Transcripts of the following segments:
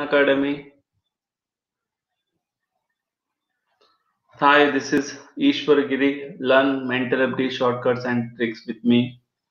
Academy. Hi, this is Ishwar Giri. Learn mental ability shortcuts and tricks with me.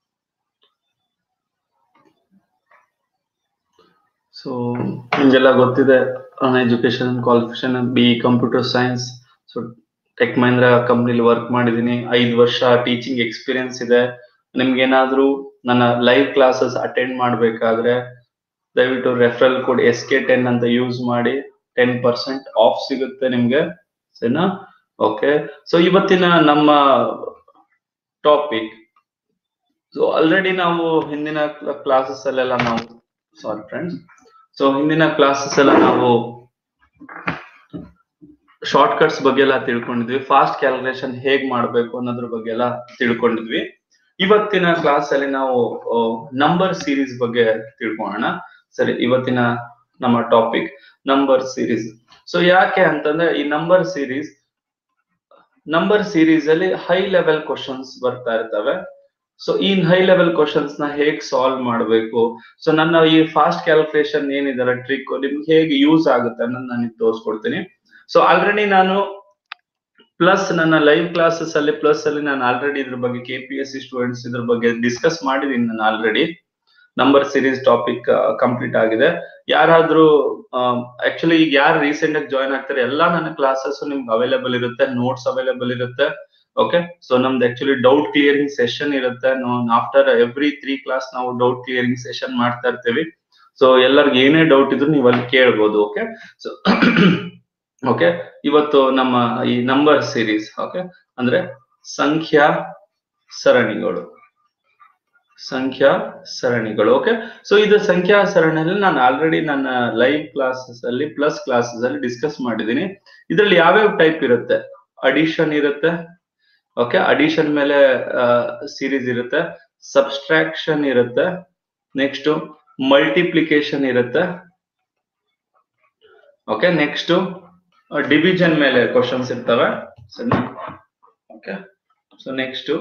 So ನಿಮಗೆಲ್ಲ ಗೊತ್ತಿದೆ ನನ್ನ education qualification B computer science so tech Mahindra ಕಂಪ್ನಿಲಿ work ಮಾಡಿದ್ದೀನಿ ಐದು ವರ್ಷ teaching experience ಇದೆ ನಿಮ್ಗೇನಾದ್ರೂ ನನ್ನ ಲೈವ್ ಕ್ಲಾಸಸ್ ಅಟೆಂಡ್ ಮಾಡಬೇಕಾದ್ರೆ ದಯವಿಟ್ಟು referral code S K ten ಅಂತ ಯೂಸ್ ಮಾಡಿ ಟೆನ್ ಪರ್ಸೆಂಟ್ ಆಫ್ ಸಿಗುತ್ತೆ ನಿಮ್ಗೆ ಸರಿನಾ ಓಕೆ ಸೊ ಇವತ್ತಿನ ನಮ್ಮ ಟಾಪಿಕ್ ಸೊ ಆಲ್ರೆಡಿ ನಾವು ಹಿಂದಿನ ಕ್ಲಾಸಸ್ ಅಲ್ಲೆಲ್ಲ ನಾವು ಸಾರಿ ಫ್ರೆಂಡ್ಸ್ ಸೊ ಹಿಂದಿನ ಕ್ಲಾಸಸ್ ಎಲ್ಲ ನಾವು ಶಾರ್ಟ್ ಕಟ್ಸ್ ಬಗ್ಗೆ ಎಲ್ಲ ತಿಳ್ಕೊಂಡಿದ್ವಿ ಫಾಸ್ಟ್ ಕ್ಯಾಲ್ಕುಲೇಷನ್ ಹೇಗ್ ಮಾಡ್ಬೇಕು ಅನ್ನೋದ್ರ ಬಗ್ಗೆ ಎಲ್ಲ ತಿಳ್ಕೊಂಡಿದ್ವಿ ಇವತ್ತಿನ ಕ್ಲಾಸ್ ಅಲ್ಲಿ ನಾವು ನಂಬರ್ ಸೀರೀಸ್ ಬಗ್ಗೆ ತಿಳ್ಕೊಳ್ಳೋಣ ಸರಿ ಇವತ್ತಿನ ನಮ್ಮ ಟಾಪಿಕ್ ನಂಬರ್ ಸೀರೀಸ್ ಸೊ ಯಾಕೆ ಅಂತಂದ್ರೆ ಈ ನಂಬರ್ ಸೀರೀಸ್ ನಂಬರ್ ಸೀರೀಸ್ ಅಲ್ಲಿ ಹೈ ಲೆವೆಲ್ ಕ್ವಶನ್ಸ್ ಬರ್ತಾ ಇರ್ತವೆ ಸೊ ಈ ಹೈ ಲೆವೆಲ್ ಕ್ವಶನ್ಸ್ ನ ಹೇಗ್ ಸಾಲ್ವ್ ಮಾಡಬೇಕು ಸೊ ನನ್ನ ಈ ಫಾಸ್ಟ್ ಕ್ಯಾಲ್ಕುಲೇಷನ್ ಏನಿದಾರೆ ಟ್ರಿಕ್ ನಿಮ್ಗೆ ಹೇಗೆ ಯೂಸ್ ಆಗುತ್ತೆ ಅನ್ನೋದು ನಾನು ತೋರಿಸ್ಕೊಡ್ತೀನಿ ಸೊ ಆಲ್ರೆಡಿ ನಾನು ಪ್ಲಸ್ ನನ್ನ ಲೈವ್ ಕ್ಲಾಸಸ್ ಅಲ್ಲಿ ಪ್ಲಸ್ ಅಲ್ಲಿ ನಾನು ಆಲ್ರೆಡಿ ಇದ್ರ ಬಗ್ಗೆ K P S C students ಇದ್ರ ಬಗ್ಗೆ ಡಿಸ್ಕಸ್ ಮಾಡಿದೀನಿ ನಾನು already number series topic complete ಆಗಿದೆ ಯಾರಾದ್ರೂ ಆಕ್ಚುಲಿ ಈಗ ಯಾರು ರೀಸೆಂಟ್ ಆಗಿ ಜಾಯ್ನ್ ಆಗ್ತಾರೆ ಎಲ್ಲಾ ನನ್ನ ಕ್ಲಾಸಸ್ ನಿಮ್ಗೆ ಅವೈಲೇಬಲ್ ಇರುತ್ತೆ ನೋಟ್ಸ್ ಅವೈಲೇಬಲ್ ಇರುತ್ತೆ ಓಕೆ ಸೊ ನಮ್ದು ಆಕ್ಚುಲಿ ಡೌಟ್ ಕ್ಲಿಯರಿಂಗ್ ಸೆಷನ್ ಇರುತ್ತೆ ಆಫ್ಟರ್ ಎವ್ರಿ ತ್ರೀ ಕ್ಲಾಸ್ ನಾವು ಡೌಟ್ ಕ್ಲಿಯರಿಂಗ್ ಸೆಷನ್ ಮಾಡ್ತಾ ಇರ್ತೀವಿ ಸೊ ಎಲ್ಲರಿಗೂ ಏನೇ ಡೌಟ್ ಇದ್ರು ನೀವು ಅಲ್ಲಿ ಕೇಳ್ಬೋದು ಓಕೆ ಸೊ ಓಕೆ ಇವತ್ತು ನಮ್ಮ ಈ ನಂಬರ್ ಸೀರೀಸ್ ಓಕೆ ಅಂದ್ರೆ ಸಂಖ್ಯಾ ಸರಣಿಗಳು ಸಂಖ್ಯಾ ಸರಣಿಗಳು ಓಕೆ ಸೊ ಇದು ಸಂಖ್ಯಾ ಸರಣಿಯಲ್ಲಿ ನಾನು ಆಲ್ರೆಡಿ ನನ್ನ ಲೈವ್ ಕ್ಲಾಸಸ್ ಅಲ್ಲಿ ಪ್ಲಸ್ ಕ್ಲಾಸಸ್ ಅಲ್ಲಿ ಡಿಸ್ಕಸ್ ಮಾಡಿದ್ದೀನಿ ಇದರಲ್ಲಿ ಯಾವ್ಯಾವ ಟೈಪ್ ಇರುತ್ತೆ ಅಡಿಷನ್ ಇರುತ್ತೆ ಓಕೆ ಅಡಿಷನ್ ಮೇಲೆ ಸೀರೀಸ್ ಇರುತ್ತೆ ಸಬ್ಸ್ಟ್ರಾಕ್ಷನ್ ಇರುತ್ತೆ ನೆಕ್ಸ್ಟ್ ಮಲ್ಟಿಪ್ಲಿಕೇಶನ್ ಇರುತ್ತೆ ಓಕೆ ನೆಕ್ಸ್ಟ್ ಡಿವಿಷನ್ ಮೇಲೆ ಕ್ವಶನ್ಸ್ ಇರ್ತವೆ ಸರಿ okay so next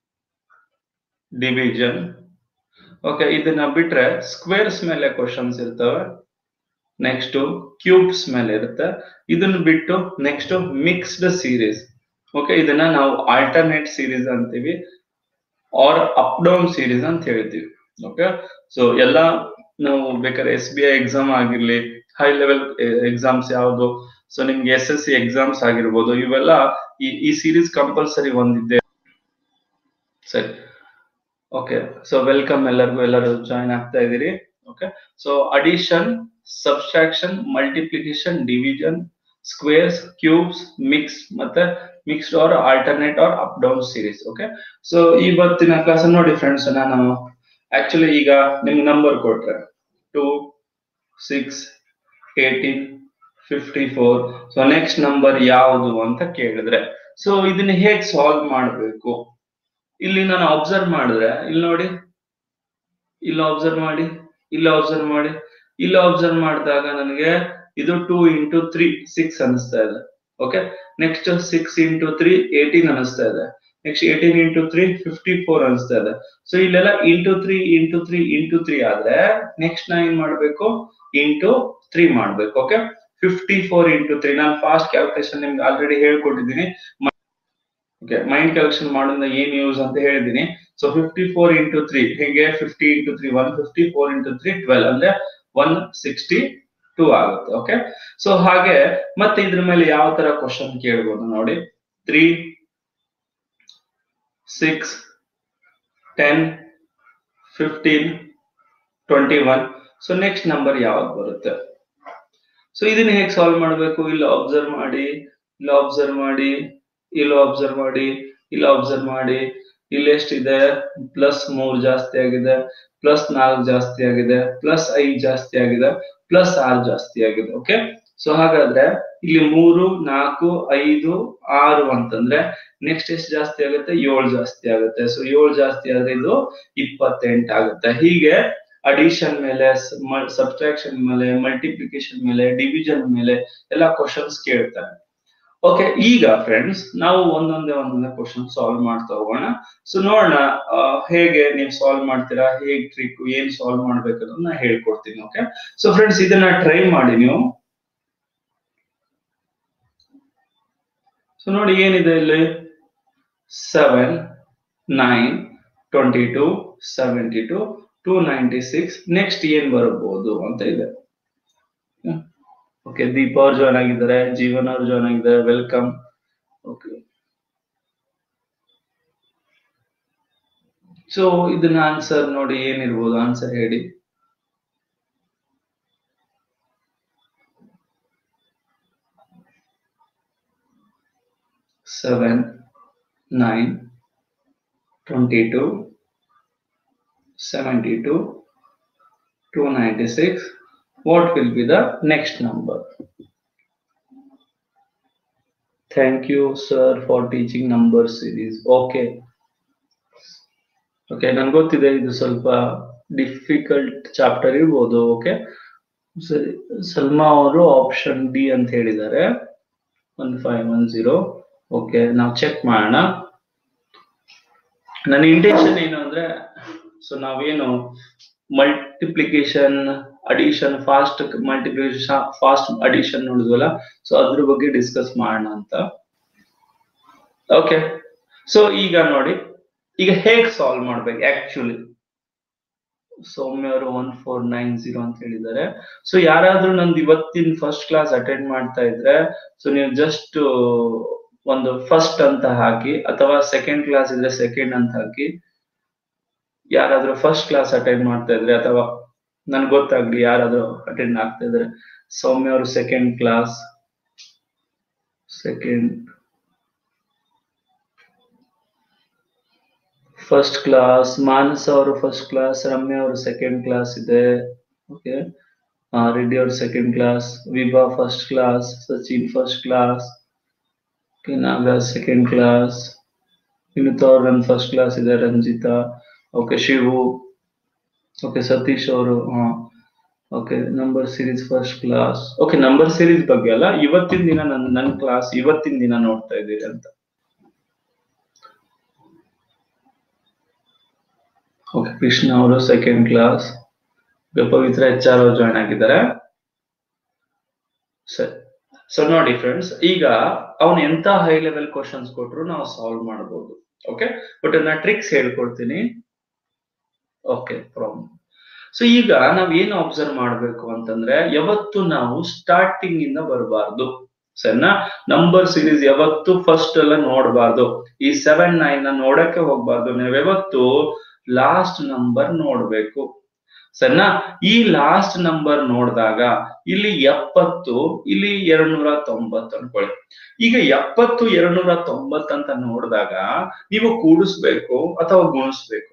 division okay ಇದನ್ನ ಬಿಟ್ರೆ ಸ್ಕ್ವೇರ್ಸ್ ಮೇಲೆ ಕ್ವಶನ್ಸ್ ಇರ್ತವೆ ನೆಕ್ಸ್ಟ್ ಕ್ಯೂಬ್ಸ್ ಮೇಲೆ ಇರುತ್ತೆ ಇದನ್ನ ಬಿಟ್ಟು ನೆಕ್ಸ್ಟ್ ಮಿಕ್ಸ್ಡ್ ಸೀರೀಸ್ ಓಕೆ ಇದನ್ನ ನಾವು ಆಲ್ಟರ್ನೇಟ್ ಸೀರೀಸ್ ಅಂತೀವಿ ಆರ್ ಅಪ್ ಡೌನ್ ಸೀರೀಸ್ ಅಂತ ಹೇಳ್ತೀವಿ ಓಕೆ ಸೊ ಎಲ್ಲ ನಾವು ಬೇಕಾದ್ರೆ ಎಸ್ ಬಿ ಐ ಎಕ್ಸಾಮ್ ಆಗಿರ್ಲಿ ಹೈ ಲೆವೆಲ್ ಎಕ್ಸಾಮ್ಸ್ ಯಾವುದು ಸೊ ನಿಮ್ಗೆ ಎಸ್ ಎಸ್ ಸಿ ಎಕ್ಸಾಮ್ಸ್ ಆಗಿರ್ಬೋದು ಇವೆಲ್ಲ ಈ ಈ ಸೀರೀಸ್ ಕಂಪಲ್ಸರಿ ಒಂದಿದೆ ಸರಿ ಓಕೆ ಸೊ ವೆಲ್ಕಮ್ ಎಲ್ಲರಿಗೂ ಎಲ್ಲರೂ ಜಾಯಿನ್ ಆಗ್ತಾ ಇದ್ದೀರಿ okay so addition subtraction multiplication division squares cubes mix ಮತ್ತೆ mixed or alternate or up down series okay so ಇವತ್ತಿನ ಕ್ಲಾಸ್ ನೋಡಿ ಫ್ರೆಂಡ್ಸ್ ನಾನು ಆಕ್ಚುಲಿ ಈಗ ನಿಮ್ಗೆ ನಂಬರ್ ಕೊಟ್ರೆ two six eighteen fifty four so next number ಯಾವುದು ಅಂತ ಕೇಳಿದ್ರೆ ಸೊ ಇದನ್ನ ಹೇಗ್ ಸಾಲ್ವ್ ಮಾಡಬೇಕು ಇಲ್ಲಿ ನಾನು ಅಬ್ಸರ್ವ್ ಮಾಡಿದ್ರೆ ಇಲ್ಲಿ ನೋಡಿ ಇಲ್ಲಿ ಅಬ್ಸರ್ವ್ ಮಾಡಿ ಇಲ್ಲಿ ಅಬ್ಸರ್ವ್ ಮಾಡಿ ಇಲ್ಲಿ ಅಬ್ಸರ್ವ್ ಮಾಡಿದಾಗ ನನಗೆ ಇದು ಟೂ ಇಂಟು ತ್ರೀ ಸಿಕ್ಸ್ ಅನಿಸ್ತಾ ಇದೆ okay next six into three eighteen ಅನಿಸ್ತಾ ಇದೆ next eighteen into three fifty four ಅನಿಸ್ತಾ ಇದೆ ಸೊ ಇಲ್ಲೆಲ್ಲ into three into three into three ಆದ್ರೆ ನೆಕ್ಸ್ಟ್ ನಾ ಏನ್ ಮಾಡ್ಬೇಕು ಇಂಟು ತ್ರೀ ಮಾಡ್ಬೇಕು okay fifty four into three ನಾನು ಫಾಸ್ಟ್ ಕ್ಯಾಲ್ಕುಲೇಷನ್ ನಿಮ್ಗೆ ಆಲ್ರೆಡಿ ಹೇಳ್ಕೊಟ್ಟಿದ್ದೀನಿ ಓಕೆ ಮೈಂಡ್ ಕ್ಯಾಲ್ಕುಲೇಷನ್ ಮಾಡೋದ್ರಿಂದ ಏನ್ ಯೂಸ್ ಅಂತ ಹೇಳಿದೀನಿ so fifty four into three ಹೇಗೆ fifty into three one fifty four into three twelve ಅಂದ್ರೆ ಒನ್ ಸಿಕ್ಸ್ಟಿ ಟೂ ಆಗುತ್ತೆ ಓಕೆ ಸೊ ಹಾಗೆ ಮತ್ತೆ ಇದ್ರ ಮೇಲೆ ಯಾವ ತರ ಕ್ವಶನ್ ಕೇಳ್ಬೋದು ನೋಡಿ three six ten fifteen twenty one so next number ಯಾವ್ದು ಬರುತ್ತೆ ಸೊ ಇದನ್ನ ಹೇಗೆ ಸಾಲ್ವ್ ಮಾಡಬೇಕು ಇಲ್ಲಿ ಅಬ್ಸರ್ವ್ ಮಾಡಿ ಇಲ್ಲಿ ಅಬ್ಸರ್ವ್ ಮಾಡಿ ಇಲ್ಲಿ ಅಬ್ಸರ್ವ್ ಮಾಡಿ ಇಲ್ಲಿ ಅಬ್ಸರ್ವ್ ಮಾಡಿ ಇಲ್ಲಿ ಎಷ್ಟಿದೆ ಪ್ಲಸ್ ಮೂರ್ ಜಾಸ್ತಿ ಆಗಿದೆ ಪ್ಲಸ್ ನಾಲ್ಕು ಜಾಸ್ತಿ ಆಗಿದೆ ಪ್ಲಸ್ ಐದ್ ಜಾಸ್ತಿ ಆಗಿದೆ ಪ್ಲಸ್ ಆರು ಜಾಸ್ತಿ ಆಗಿದೆ ಓಕೆ ಸೊ ಹಾಗಾದ್ರೆ ಇಲ್ಲಿ ಮೂರು ನಾಲ್ಕು ಐದು ಆರು ಅಂತಂದ್ರೆ ನೆಕ್ಸ್ಟ್ ಎಷ್ಟು ಜಾಸ್ತಿ ಆಗುತ್ತೆ ಏಳು ಜಾಸ್ತಿ ಆಗುತ್ತೆ ಸೊ ಏಳು ಜಾಸ್ತಿ ಆದ್ರೆ ಇದು ಇಪ್ಪತ್ತೆಂಟು ಆಗುತ್ತೆ ಹೀಗೆ ಅಡಿಷನ್ ಮೇಲೆ ಸಬ್ಸ್ಟ್ರಾಕ್ಷನ್ ಮೇಲೆ ಮಲ್ಟಿಪ್ಲಿಕೇಶನ್ ಮೇಲೆ ಡಿವಿಷನ್ ಮೇಲೆ ಎಲ್ಲ ಕ್ವಶನ್ಸ್ ಕೇಳ್ತಾರೆ ಓಕೆ ಈಗ ಫ್ರೆಂಡ್ಸ್ ನಾವು ಒಂದೊಂದೇ ಒಂದೊಂದೇ ಕ್ವಶನ್ ಸಾಲ್ವ್ ಮಾಡ್ತಾ ಹೋಗೋಣ ಸೊ ನೋಡೋಣ ಆ, ಹೇಗೆ ನೀವು ಸಾಲ್ವ್ ಮಾಡ್ತೀರಾ ಹೇಗ್ ಟ್ರಿಕ್ ಏನ್ ಸಾಲ್ವ್ ಮಾಡ್ಬೇಕು ಅನ್ನೋದನ್ನ ಹೇಳ್ಕೊಡ್ತೀನಿ ಓಕೆ ಸೊ ಫ್ರೆಂಡ್ಸ್ ಇದನ್ನ ಟ್ರೈ ಮಾಡಿ ನೀವು ಸೊ ನೋಡಿ ಏನಿದೆ ಇಲ್ಲಿ seven nine twenty two seventy two two ninety six next ಏನ್ ಬರಬಹುದು ಅಂತ ಇದೆ ಓಕೆ ದೀಪ ಅವ್ರು ಜಾಯ್ನ್ ಆಗಿದ್ದಾರೆ ಜೀವನ್ ಅವ್ರು ಜಾಯ್ನ್ ಆಗಿದ್ದಾರೆ ವೆಲ್ಕಮ್ ಓಕೆ ಸೊ ಇದನ್ನ ಆನ್ಸರ್ ನೋಡಿ ಏನಿರ್ಬೋದು ಆನ್ಸರ್ ಹೇಳಿ seven nine twenty two seventy two two ninety six what will be the next number thank you sir for teaching number series okay okay ನನ್ಗೆ ಗೊತ್ತಿದೆ ಇದು ಸ್ವಲ್ಪ ಡಿಫಿಕಲ್ಟ್ ಚಾಪ್ಟರ್ ಇರ್ಬೋದು okay ಸರಿ ಸಲ್ಮಾ ಅವರು ಆಪ್ಷನ್ ಡಿ ಅಂತ ಹೇಳಿದ್ದಾರೆ one five one zero okay ನಾವು ಚೆಕ್ ಮಾಡೋಣ ನನ್ನ ಇಂಟೆನ್ಷನ್ ಏನು ಅಂದ್ರೆ ಸೊ ನಾವೇನು multiplication addition fast multiplication fast addition ನೋಡಿದ್ವಲ್ಲ ಸೊ ಅದ್ರ ಬಗ್ಗೆ ಡಿಸ್ಕಸ್ ಮಾಡೋಣ ಅಂತ ಓಕೆ ಸೊ ಈಗ ನೋಡಿ ಈಗ ಹೇಗ್ ಸಾಲ್ವ್ ಮಾಡ್ಬೇಕು ಆಕ್ಚುಲಿ ಸೌಮ್ಯ ಅವರು ಒನ್ ಫೋರ್ ನೈನ್ ಜೀರೋ ಅಂತ ಹೇಳಿದ್ದಾರೆ ಸೊ ಯಾರಾದ್ರೂ ನಂದು ಇವತ್ತಿನ ಫಸ್ಟ್ ಕ್ಲಾಸ್ ಅಟೆಂಡ್ ಮಾಡ್ತಾ ಇದ್ರೆ ಸೊ ನೀವು ಜಸ್ಟ್ ಒಂದು ಫಸ್ಟ್ ಅಂತ ಹಾಕಿ ಅಥವಾ ಸೆಕೆಂಡ್ ಕ್ಲಾಸ್ ಇದ್ರೆ ಸೆಕೆಂಡ್ ಅಂತ ಹಾಕಿ ಯಾರಾದ್ರೂ ಫಸ್ಟ್ ಕ್ಲಾಸ್ ಅಟೆಂಡ್ ಮಾಡ್ತಾ ಇದ್ರೆ ಅಥವಾ ನನ್ಗೆ ಗೊತ್ತಾಗ್ಲಿ ಯಾರಾದ್ರೂ ಅಟೆಂಡ್ ಆಗ್ತಾ ಇದ್ರೆ ಸೌಮ್ಯ ಅವರು second class second first class Manasa ಅವರು ಫಸ್ಟ್ ಕ್ಲಾಸ್ ರಮ್ಯ ಅವರು ಸೆಕೆಂಡ್ ಕ್ಲಾಸ್ ಇದೆ ಓಕೆ ರೆಡ್ಡಿ ಅವರು second class Vibha first class Sachin first class Naga second class Vinuth ಅವ್ರ ನನ್ನ ಫಸ್ಟ್ ಕ್ಲಾಸ್ ಇದೆ ರಂಜಿತಾ ಓಕೆ ಶಿವು ಓಕೆ ಸತೀಶ್ ಅವರು ಹಾ okay number series first class okay number series ಬಗ್ಗೆ ಅಲ್ಲ ಇವತ್ತಿನ ದಿನ ನನ್ ನನ್ನ ಕ್ಲಾಸ್ ಇವತ್ತಿನ ದಿನ ನೋಡ್ತಾ ಇದ್ದೀರಿ ಅಂತ ಓಕೆ ಕೃಷ್ಣ ಅವರು second class Pavitra H R ಅವರು ಜಾಯ್ನ್ ಆಗಿದ್ದಾರೆ ಸರಿ ಸೊ ನೋಡಿ ಫ್ರೆಂಡ್ಸ್ ಈಗ ಅವನು ಎಂತ ಹೈ ಲೆವೆಲ್ ಕ್ವಶನ್ಸ್ ಕೊಟ್ರು ನಾವು ಸಾಲ್ವ್ ಮಾಡಬಹುದು ಓಕೆ ಬಟ್ ನಾ ಟ್ರಿಕ್ಸ್ ಹೇಳ್ಕೊಡ್ತೀನಿ ಓಕೆ ಪ್ರಾಬ್ಲಮ್ ಸೊ ಈಗ ನಾವ್ ಏನ್ ಅಬ್ಸರ್ವ್ ಮಾಡ್ಬೇಕು ಅಂತಂದ್ರೆ ಯಾವತ್ತು ನಾವು ಸ್ಟಾರ್ಟಿಂಗ್ ಇಂದ ಬರಬಾರ್ದು ಸರಿನಾ ನಂಬರ್ ಸೀರೀಸ್ ಯಾವತ್ತು ಫಸ್ಟ್ ಎಲ್ಲ ನೋಡಬಾರ್ದು ಈ ಸೆವೆನ್ ನೈನ್ ನ ನೋಡಕ್ಕೆ ಹೋಗ್ಬಾರ್ದು ನಾವ್ ಯಾವತ್ತು ಲಾಸ್ಟ್ ನಂಬರ್ ನೋಡ್ಬೇಕು ಸರಿನಾ ಈ ಲಾಸ್ಟ್ ನಂಬರ್ ನೋಡಿದಾಗ ಇಲ್ಲಿ ಎಪ್ಪತ್ತು ಇಲ್ಲಿ ಎರಡ್ನೂರ ತೊಂಬತ್ತು ಅನ್ಕೊಳ್ಳಿ ಈಗ ಎಪ್ಪತ್ತು ಎರಡ್ನೂರ ತೊಂಬತ್ತು ಅಂತ ನೋಡಿದಾಗ ನೀವು ಕೂಡಿಸ್ಬೇಕು ಅಥವಾ ಗುಣಿಸ್ಬೇಕು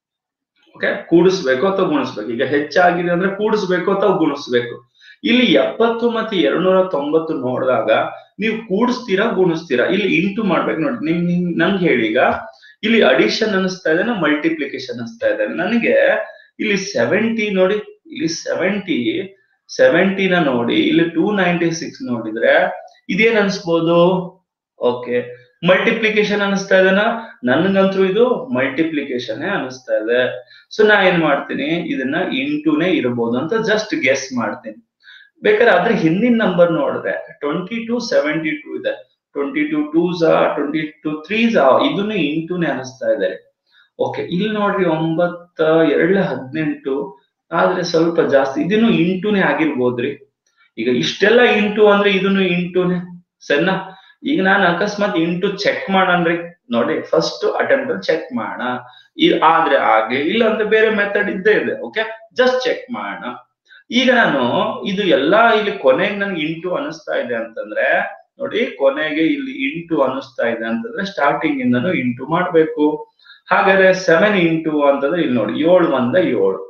ಓಕೆ ಕೂಡಿಸ್ಬೇಕು ಅಥವಾ ಗುಣಿಸ್ಬೇಕು ಈಗ ಹೆಚ್ಚಾಗಿದೆ ಅಂದ್ರೆ ಕೂಡಿಸ್ಬೇಕು ಅಥವಾ ಗುಣಿಸ್ಬೇಕು ಇಲ್ಲಿ ಎಪ್ಪತ್ತು ಮತ್ತೆ ಎರಡ್ನೂರ ತೊಂಬತ್ತು ನೋಡಿದಾಗ ನೀವು ಕೂಡಿಸ್ತೀರಾ ಗುಣಿಸ್ತೀರಾ ಇಲ್ಲಿ ಇಂಟು ಮಾಡ್ಬೇಕು ನೋಡಿ ನಿಮ್ ನಿಮ್ ನನ್ಗೆ ಹೇಳಿ ಈಗ ಇಲ್ಲಿ ಅಡಿಷನ್ ಅನಿಸ್ತಾ ಇದೆ ಮಲ್ಟಿಪ್ಲಿಕೇಶನ್ ಅನಿಸ್ತಾ ಇದೆ ನನಗೆ ಇಲ್ಲಿ ಸೆವೆಂಟಿ ನೋಡಿ ಇಲ್ಲಿ ಸೆವೆಂಟಿ ಸೆವೆಂಟಿನ ನೋಡಿ ಇಲ್ಲಿ ಟೂ ನೈಂಟಿ ಸಿಕ್ಸ್ ನೋಡಿದ್ರೆ ಇದೇನ್ ಅನ್ಸ್ಬೋದು ಓಕೆ ಮಲ್ಟಿಪ್ಲಿಕೇಶನ್ ಅನಿಸ್ತಾ ಇದೆನಾ ನನ್ಗಂತೂ ಇದು ಮಲ್ಟಿಪ್ಲಿಕೇಶನ್ ಅನಿಸ್ತಾ ಇದೆ ಸೊ ನಾ ಏನ್ ಮಾಡ್ತೀನಿ ಇದನ್ನ ಇಂಟುನೇ ಇರ್ಬೋದು ಅಂತ ಜಸ್ಟ್ ಗೆಸ್ ಮಾಡ್ತೀನಿ ಬೇಕಾದ್ರೆ ಅದ್ರ ಹಿಂದಿನ ನಂಬರ್ ನೋಡಿದ್ರೆ ಟ್ವೆಂಟಿ ಟು ಸೆವೆಂಟಿ ಟೂ ಇದೆ ಟ್ವೆಂಟಿ ಟು ಟೂ ಝಾ ಟ್ವೆಂಟಿ ಟು ತ್ರೀ ಝಾ ಇದನ್ನು ಇಂಟುನೇ ಅನಿಸ್ತಾ ಇದೆ ಓಕೆ ಇಲ್ಲಿ ನೋಡ್ರಿ ಒಂಬತ್ತ ಎರಡ್ಲ ಹದಿನೆಂಟು ಆದ್ರೆ ಸ್ವಲ್ಪ ಜಾಸ್ತಿ ಇದನ್ನು ಇಂಟುನೇ ಆಗಿರ್ಬೋದ್ರಿ ಈಗ ಇಷ್ಟೆಲ್ಲ ಇಂಟು ಅಂದ್ರೆ ಇದನ್ನು ಇಂಟುನೇ ಸರಿನಾ ಈಗ ನಾನು ಅಕಸ್ಮಾತ್ ಇಂಟು ಚೆಕ್ ಮಾಡನ್ರಿ ನೋಡಿ ಫಸ್ಟ್ ಅಟೆಂಪ್ಟ್ ಅಲ್ಲಿ ಚೆಕ್ ಮಾಡೋಣ ಆದ್ರೆ ಆಗ್ಲಿ ಇಲ್ಲ ಅಂದ್ರೆ ಬೇರೆ ಮೆಥಡ್ ಇದ್ದೇ ಇದೆ ಓಕೆ ಜಸ್ಟ್ ಚೆಕ್ ಮಾಡೋಣ ಈಗ ನಾನು ಇದು ಎಲ್ಲಾ ಇಲ್ಲಿ ಕೊನೆಗೆ ನನ್ಗೆ ಇಂಟು ಅನಿಸ್ತಾ ಇದೆ ಅಂತಂದ್ರೆ ನೋಡಿ ಕೊನೆಗೆ ಇಲ್ಲಿ ಇಂಟು ಅನಿಸ್ತಾ ಇದೆ ಅಂತಂದ್ರೆ ಸ್ಟಾರ್ಟಿಂಗ್ ಇಂದನು ಇಂಟು ಮಾಡ್ಬೇಕು ಹಾಗಾದ್ರೆ ಸೆವೆನ್ ಇಂಟು ಅಂತಂದ್ರೆ ಇಲ್ಲಿ ನೋಡಿ ಏಳು ಒಂದ ಏಳು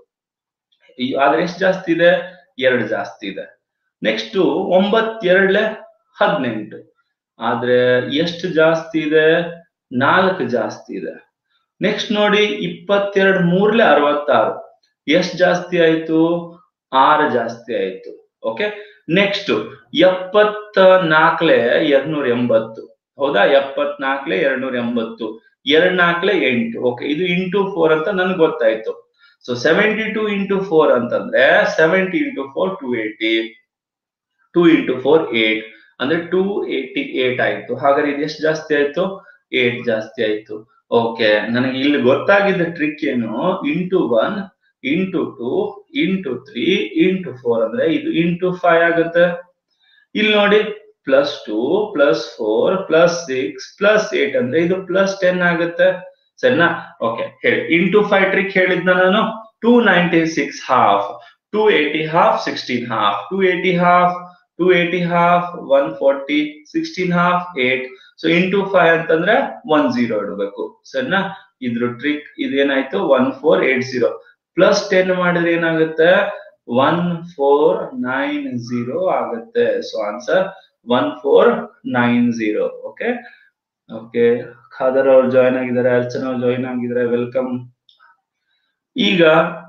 ಆದ್ರೆ ಎಷ್ಟು ಜಾಸ್ತಿ ಇದೆ ಎರಡು ಜಾಸ್ತಿ ಇದೆ ನೆಕ್ಸ್ಟ್ ಒಂಬತ್ತೆರಡ್ಲೆ ಹದಿನೆಂಟು ಆದ್ರೆ ಎಷ್ಟು ಜಾಸ್ತಿ ಇದೆ ನಾಲ್ಕು ಜಾಸ್ತಿ ಇದೆ ನೆಕ್ಸ್ಟ್ ನೋಡಿ ಇಪ್ಪತ್ತೆರಡು ಮೂರ್ಲೆ ಅರವತ್ತಾರು ಎಷ್ಟು ಜಾಸ್ತಿ ಆಯ್ತು ಆರು ಜಾಸ್ತಿ ಆಯ್ತು ಓಕೆ ನೆಕ್ಸ್ಟ್ ಎಪ್ಪತ್ತ ನಾಲ್ಕಲೆ ಎರಡ್ನೂರ ಎಂಬತ್ತು ಹೌದಾ ಎಪ್ಪತ್ನಾಲ್ಕಲೆ ಎರಡ್ನೂರ ಎಂಬತ್ತು ಎರಡ್ ನಾಲ್ಕಲೆ ಎಂಟು ಓಕೆ ಇದು ಇಂಟು ಫೋರ್ ಅಂತ ನನ್ಗೆ ಗೊತ್ತಾಯ್ತು so seventy two into four ಅಂತಂದ್ರೆ seventy into four two eighty two into four eight ಅಂದ್ರೆ ಟೂ ಏಟಿ ಏಟ್ ಆಯ್ತು ಹಾಗಾದ್ರೆ ಇದು ಎಷ್ಟು ಜಾಸ್ತಿ ಆಯ್ತು ಏಟ್ ಜಾಸ್ತಿ ಆಯ್ತು ಓಕೆ ನನಗೆ ಇಲ್ಲಿ ಗೊತ್ತಾಗಿದ್ದ ಟ್ರಿಕ್ ಏನು into one into two into three into four ಅಂದ್ರೆ ಇದು ಇಂಟು ಫೈವ್ ಆಗುತ್ತೆ ಇಲ್ಲಿ ನೋಡಿ plus two plus four plus six plus eight ಅಂದ್ರೆ ಇದು ಪ್ಲಸ್ ಟೆನ್ ಆಗುತ್ತೆ ಸರಿನಾ ಓಕೆ ಹೇಳಿ ಇಂಟು ಫೈವ್ ಟ್ರಿಕ್ ಹೇಳಿದ್ನ ನಾನು two ninety six half two eighty half sixteen half two eighty half two eighty half one forty sixteen half eight so into five ಅಂತಂದ್ರೆ one zero ಇಡಬೇಕು ಸರಿನಾ ಇದ್ರ trick ಇದೇನಾಯ್ತು one four eight zero plus ten ಮಾಡಿದ್ರೆ ಏನಾಗುತ್ತೆ one four nine zero ಆಗುತ್ತೆ so answer one four nine zero okay okay Khader ಅವ್ರು join ಆಗಿದ್ದಾರೆ ಅರ್ಚನಾ ಅವ್ರು ಜಾಯ್ನ್ ಆಗಿದ್ದಾರೆ ವೆಲ್ಕಮ್ ಈಗ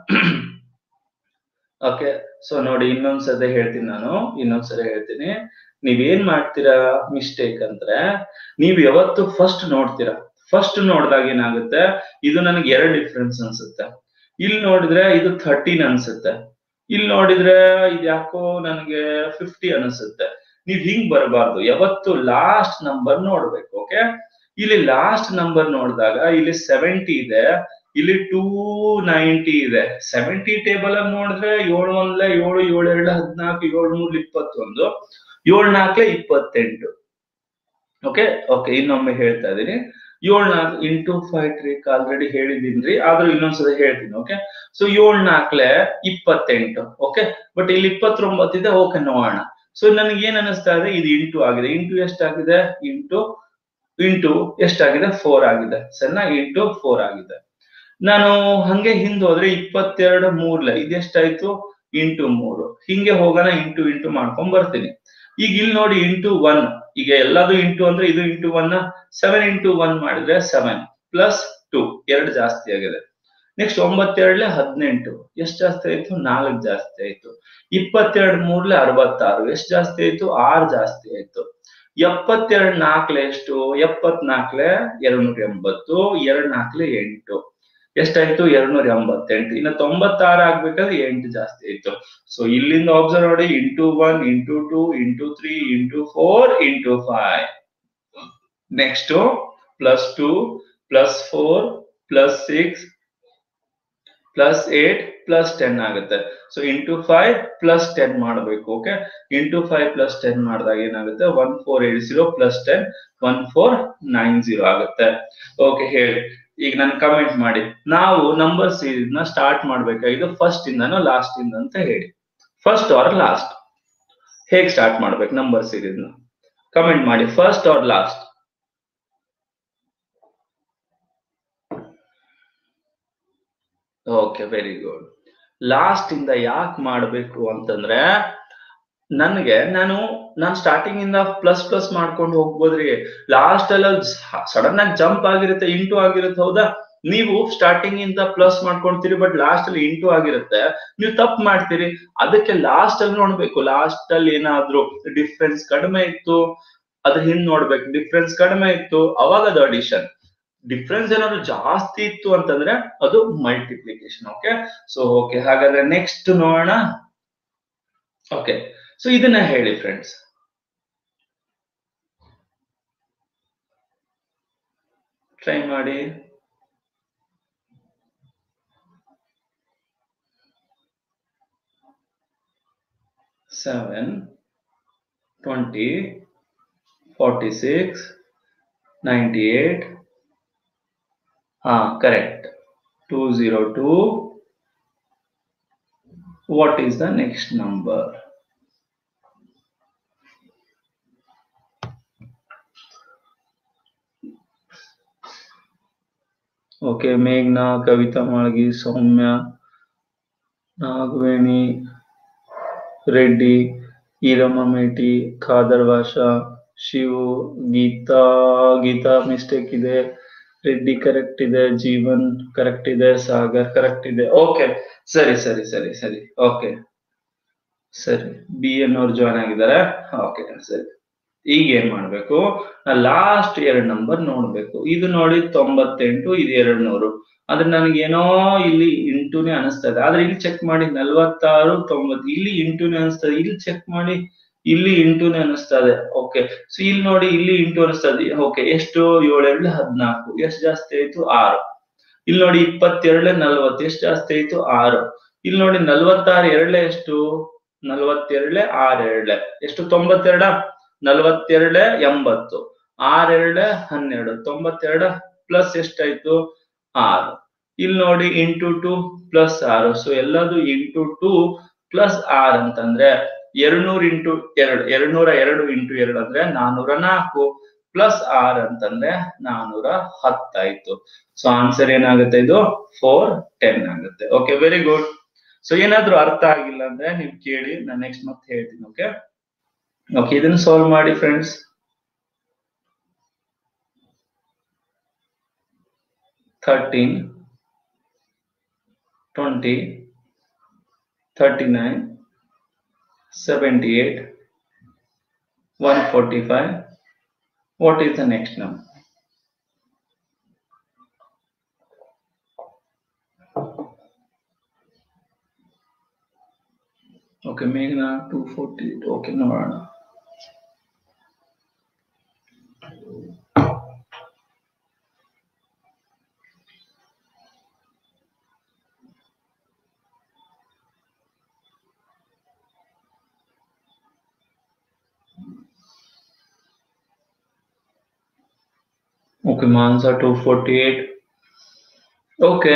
ಓಕೆ ಸೊ ನೋಡಿ ಇನ್ನೊಂದ್ಸತಿ ಹೇಳ್ತೀನಿ ನಾನು ಇನ್ನೊಂದ್ಸರಿ ಹೇಳ್ತೀನಿ ನೀವೇನ್ ಮಾಡ್ತೀರಾ ಮಿಸ್ಟೇಕ್ ಅಂದ್ರೆ ನೀವ್ ಯಾವತ್ತು ಫಸ್ಟ್ ನೋಡ್ತೀರಾ ಫಸ್ಟ್ ನೋಡಿದಾಗ ಏನಾಗುತ್ತೆ ಇದು ನನಗೆ ಎರಡು ಡಿಫ್ರೆನ್ಸ್ ಅನ್ಸುತ್ತೆ ಇಲ್ಲಿ ನೋಡಿದ್ರೆ ಇದು ಥರ್ಟೀನ್ ಅನ್ಸುತ್ತೆ ಇಲ್ಲಿ ನೋಡಿದ್ರೆ ಇದು ಯಾಕೋ ನನಗೆ ಫಿಫ್ಟಿ ಅನಿಸುತ್ತೆ ನೀವ್ ಹಿಂಗ್ ಬರಬಾರ್ದು ಯಾವತ್ತು ಲಾಸ್ಟ್ ನಂಬರ್ ನೋಡ್ಬೇಕು ಓಕೆ ಇಲ್ಲಿ ಲಾಸ್ಟ್ ನಂಬರ್ ನೋಡಿದಾಗ ಇಲ್ಲಿ ಸೆವೆಂಟಿ ಇದೆ ಇಲ್ಲಿ ಟೂ ನೈಂಟಿ ಇದೆ ಸೆವೆಂಟಿ ಟೇಬಲ್ ಅಲ್ಲಿ ನೋಡಿದ್ರೆ ಏಳು ಒಂದ್ಲೆ ಏಳು ಏಳು ಎರಡು ಹದಿನಾಲ್ಕು ಏಳು ಮೂರು ಇಪ್ಪತ್ತೊಂದು ಏಳು ನಾಲ್ಕಲೆ ಇಪ್ಪತ್ತೆಂಟು ಓಕೆ ಓಕೆ ಇನ್ನೊಮ್ಮೆ ಹೇಳ್ತಾ ಇದೀನಿ ಏಳ್ ನಾಲ್ಕು ಇಂಟು ಫೈವ್ ಟ್ರಿಕ್ ಆಲ್ರೆಡಿ ಹೇಳಿದೀನ್ರಿ ಆದ್ರೂ ಇನ್ನೊಂದ್ಸಲ ಹೇಳ್ತೀನಿ ಓಕೆ ಸೊ ಏಳ್ ನಾಲ್ಕಲೆ ಇಪ್ಪತ್ತೆಂಟು ಓಕೆ ಬಟ್ ಇಲ್ಲಿ ಇಪ್ಪತ್ತೊಂಬತ್ತು ಇದೆ ಓಕೆ ನೋಡೋಣ ಸೊ ನನಗೆ ಏನ್ ಅನಿಸ್ತಾ ಇದೆ ಇದು ಇಂಟು ಆಗಿದೆ ಇಂಟು ಎಷ್ಟಾಗಿದೆ ಇಂಟು ಇಂಟು ಎಷ್ಟಾಗಿದೆ ಫೋರ್ ಆಗಿದೆ ಸರಿನಾ ಇಂಟು ಫೋರ್ ಆಗಿದೆ ನಾನು ಹಂಗೆ ಹಿಂದೆ ಹೋದ್ರೆ ಇಪ್ಪತ್ತೆರಡು ಮೂರ್ಲೆ ಇದೆಷ್ಟಾಯ್ತು ಇಂಟು ಮೂರು ಹಿಂಗೆ ಹೋಗೋಣ ಇಂಟು ಇಂಟು ಮಾಡ್ಕೊಂಡ್ ಬರ್ತೀನಿ ಈಗ ಇಲ್ಲಿ ನೋಡಿ ಇಂಟು ಒನ್ ಈಗ ಎಲ್ಲದು ಇಂಟು ಅಂದ್ರೆ ಇದು into one seven into one ಮಾಡಿದ್ರೆ ಸೆವೆನ್ ಪ್ಲಸ್ ಟು ಎರಡು ಜಾಸ್ತಿ ಆಗಿದೆ ನೆಕ್ಸ್ಟ್ ಒಂಬತ್ತೆರಡ್ಲೆ ಹದಿನೆಂಟು ಎಷ್ಟು ಜಾಸ್ತಿ ಆಯ್ತು ನಾಲ್ಕು ಜಾಸ್ತಿ ಆಯ್ತು ಇಪ್ಪತ್ತೆರಡು ಮೂರ್ಲೆ ಅರವತ್ತಾರು ಎಷ್ಟು ಜಾಸ್ತಿ ಆಯ್ತು ಆರು ಜಾಸ್ತಿ ಆಯ್ತು ಎಪ್ಪತ್ತೆರಡು ನಾಲ್ಕಲೆ ಎಷ್ಟು ಎಪ್ಪತ್ನಾಲ್ಕಲೆ ಎರಡ್ನೂರ ಎಂಬತ್ತು ಎರಡ್ ನಾಲ್ಕಲೆ ಎಂಟು ಎಷ್ಟಾಯ್ತು ಎರಡ್ನೂರ ಎಂಬತ್ತೆಂಟು ಇನ್ನು ತೊಂಬತ್ತಾರು ಆಗ್ಬೇಕಾದ್ರೆ ಎಂಟು ಜಾಸ್ತಿ ಆಯ್ತು ಸೊ ಇಲ್ಲಿಂದ ಅಬ್ಸರ್ವ್ ಮಾಡಿ into one into two into three into four into five next plus two plus four plus six plus eight plus ten ಆಗುತ್ತೆ so into five plus ten ಮಾಡಬೇಕು okay into five plus ten ಮಾಡಿದಾಗ ಏನಾಗುತ್ತೆ one four eight zero plus ten one four nine zero ಆಗುತ್ತೆ okay ಹೇಳಿ ಈಗ ನನ್ comment ಮಾಡಿ ನಾವು ನಂಬರ್ ಸೀರೀಸ್ ನ ಸ್ಟಾರ್ಟ್ ಮಾಡ್ಬೇಕಾಗಿದ್ದು ಫಸ್ಟ್ ಇಂದನೋ ಲಾಸ್ಟ್ ಇಂದ ಅಂತ ಹೇಳಿ ಫಸ್ಟ್ ಆರ್ ಲಾಸ್ಟ್ ಹೇಗ್ ಸ್ಟಾರ್ಟ್ ಮಾಡ್ಬೇಕು ನಂಬರ್ ಸೀರೀಸ್ ನ ಕಮೆಂಟ್ ಮಾಡಿ first or last okay very good last ಇಂದ ಯಾಕೆ ಮಾಡ್ಬೇಕು ಅಂತಂದ್ರೆ ನನ್ಗೆ ನಾನು ನಾನ್ ಸ್ಟಾರ್ಟಿಂಗ್ ಇಂದ ಪ್ಲಸ್ ಪ್ಲಸ್ ಮಾಡ್ಕೊಂಡು ಹೋಗ್ಬೋದ್ರಿ ಲಾಸ್ಟ್ ಅಲ್ಲಿ ಸಡನ್ ಆಗಿ ಜಂಪ್ ಆಗಿರುತ್ತೆ ಇಂಟು ಆಗಿರುತ್ತೆ ಹೌದಾ ನೀವು ಸ್ಟಾರ್ಟಿಂಗ್ ಇಂದ ಪ್ಲಸ್ ಮಾಡ್ಕೊಂತೀರಿ ಬಟ್ ಲಾಸ್ಟ್ ಅಲ್ಲಿ ಇಂಟು ಆಗಿರುತ್ತೆ ನೀವು ತಪ್ಪು ಮಾಡ್ತೀರಿ ಅದಕ್ಕೆ ಲಾಸ್ಟ್ ಅಲ್ಲಿ ನೋಡ್ಬೇಕು ಲಾಸ್ಟ್ ಅಲ್ಲಿ ಏನಾದ್ರು ಡಿಫ್ರೆನ್ಸ್ ಕಡಿಮೆ ಇತ್ತು ಅದ್ರ ಹಿಂದ್ ನೋಡ್ಬೇಕು ಡಿಫ್ರೆನ್ಸ್ ಕಡಿಮೆ ಇತ್ತು ಅವಾಗ ಅದು ಅಡಿಷನ್ ಡಿಫ್ರೆನ್ಸ್ ಏನಾದ್ರು ಜಾಸ್ತಿ ಇತ್ತು ಅಂತಂದ್ರೆ ಅದು ಮಲ್ಟಿಪ್ಲಿಕೇಶನ್ ಓಕೆ ಸೊ ಓಕೆ ಹಾಗಾದ್ರೆ ನೆಕ್ಸ್ಟ್ ನೋಡೋಣ ಓಕೆ ಸೊ ಇದನ್ನ ಹೇಳಿ ಫ್ರೆಂಡ್ಸ್ ಟ್ರೈ ಮಾಡಿ seven twenty forty six ninety eight ಹಾ correct two zero two what is the next number okay ಮೇಘ್ನಾ ಕವಿತಾ ಮಾಳ್ಗಿ ಸೌಮ್ಯ ನಾಗವೇಣಿ ರೆಡ್ಡಿ ಈರಮ್ಮ ಮೇಟಿ ಖಾದರ್ ಭಾಷಾ ಶಿವು ಗೀತಾ ಗೀತಾ ಮಿಸ್ಟೇಕ್ ಇದೆ ರೆಡ್ಡಿ ಕರೆಕ್ಟ್ ಇದೆ ಜೀವನ್ ಕರೆಕ್ಟ್ ಇದೆ ಸಾಗರ್ ಕರೆಕ್ಟ್ ಇದೆ ಓಕೆ ಸರಿ ಸರಿ ಸರಿ ಸರಿ ಓಕೆ ಸರಿ ಬಿ ಎನ್ ಅವ್ರು ಜಾಯ್ನ್ ಆಗಿದ್ದಾರೆ ಓಕೆ ಸರಿ ಈಗ ಏನ್ ಮಾಡ್ಬೇಕು ಲಾಸ್ಟ್ ಎರಡ್ ನಂಬರ್ ನೋಡ್ಬೇಕು ಇದು ನೋಡಿ ತೊಂಬತ್ತೆಂಟು ಇದು ಎರಡ್ ನೂರು ಆದ್ರೆ ನನಗೇನೋ ಇಲ್ಲಿ ಇಂಟುನೇ ಅನಿಸ್ತದೆ ಆದ್ರೆ ಇಲ್ಲಿ ಚೆಕ್ ಮಾಡಿ ನಲ್ವತ್ತಾರು ತೊಂಬತ್ತು ಇಲ್ಲಿ ಇಂಟುನೇ ಅನಿಸ್ತದೆ ಇಲ್ಲಿ ಚೆಕ್ ಮಾಡಿ ಇಲ್ಲಿ ಇಂಟುನೇ ಅನಿಸ್ತದೆ ಓಕೆ ಸೊ ಇಲ್ಲಿ ನೋಡಿ ಇಲ್ಲಿ ಇಂಟು ಅನಿಸ್ತದೆ ಓಕೆ ಎಷ್ಟು ಏಳೆರಡು ಹದ್ನಾಲ್ಕು ಎಷ್ಟು ಜಾಸ್ತಿ ಆಯ್ತು ಆರು ಇಲ್ಲಿ ನೋಡಿ ಇಪ್ಪತ್ತೆರಡಲೆ ನಲ್ವತ್ತು ಎಷ್ಟು ಜಾಸ್ತಿ ಆಯ್ತು ಆರು ಇಲ್ಲಿ ನೋಡಿ ನಲ್ವತ್ತಾರು ಎರಡ್ಲೆ ಎಷ್ಟು ನಲ್ವತ್ತೆರಡ್ಲೆ ಆರ್ ಎರಡ್ಲೆ ಎಷ್ಟು ತೊಂಬತ್ತೆರಡ ನಲ್ವತ್ತೆರಡ್ಲೆ ಎಂಬತ್ತು ಆರ್ ಎರಡ್ಲೆ ಹನ್ನೆರಡು ತೊಂಬತ್ತೆರಡ ಪ್ಲಸ್ ಎಷ್ಟಾಯ್ತು ಆರು ಇಲ್ಲಿ ನೋಡಿ ಇಂಟು ಟು ಪ್ಲಸ್ ಆರು ಸೊ ಎಲ್ಲದು ಇಂಟು ಟು ಪ್ಲಸ್ ಆರ್ ಅಂತಂದ್ರೆ ಎರಡ್ನೂರ್ ಇಂಟು ಎರಡು ಎರಡ್ನೂರ ಎರಡು ಇಂಟು ಎರಡು ಅಂದ್ರೆ ನಾನೂರ ನಾಲ್ಕು ಪ್ಲಸ್ ಆರ್ ಅಂತಂದ್ರೆ ನಾನೂರ ಹತ್ತಾಯ್ತು ಸೊ ಆನ್ಸರ್ ಏನಾಗುತ್ತೆ ಇದು ಫೋರ್ ಟೆನ್ ಆಗುತ್ತೆ ಓಕೆ ವೆರಿ ಗುಡ್ ಸೊ ಏನಾದ್ರೂ ಅರ್ಥ ಆಗಿಲ್ಲ ಅಂದ್ರೆ ನೀವು ಕೇಳಿ ನಾನು ನೆಕ್ಸ್ಟ್ ಮತ್ತೆ ಹೇಳ್ತೀನಿ ಓಕೆ ಓಕೆ ಇದನ್ನ ಸಾಲ್ವ್ ಮಾಡಿ friends thirteen twenty thirty nine seventy eight one forty five what is the next number okay ಮೇಘನಾ ಟೂ ಫೋರ್ಟಿ ಓಕೆ ನೋಡೋಣ Okay, Mansa 248. Okay.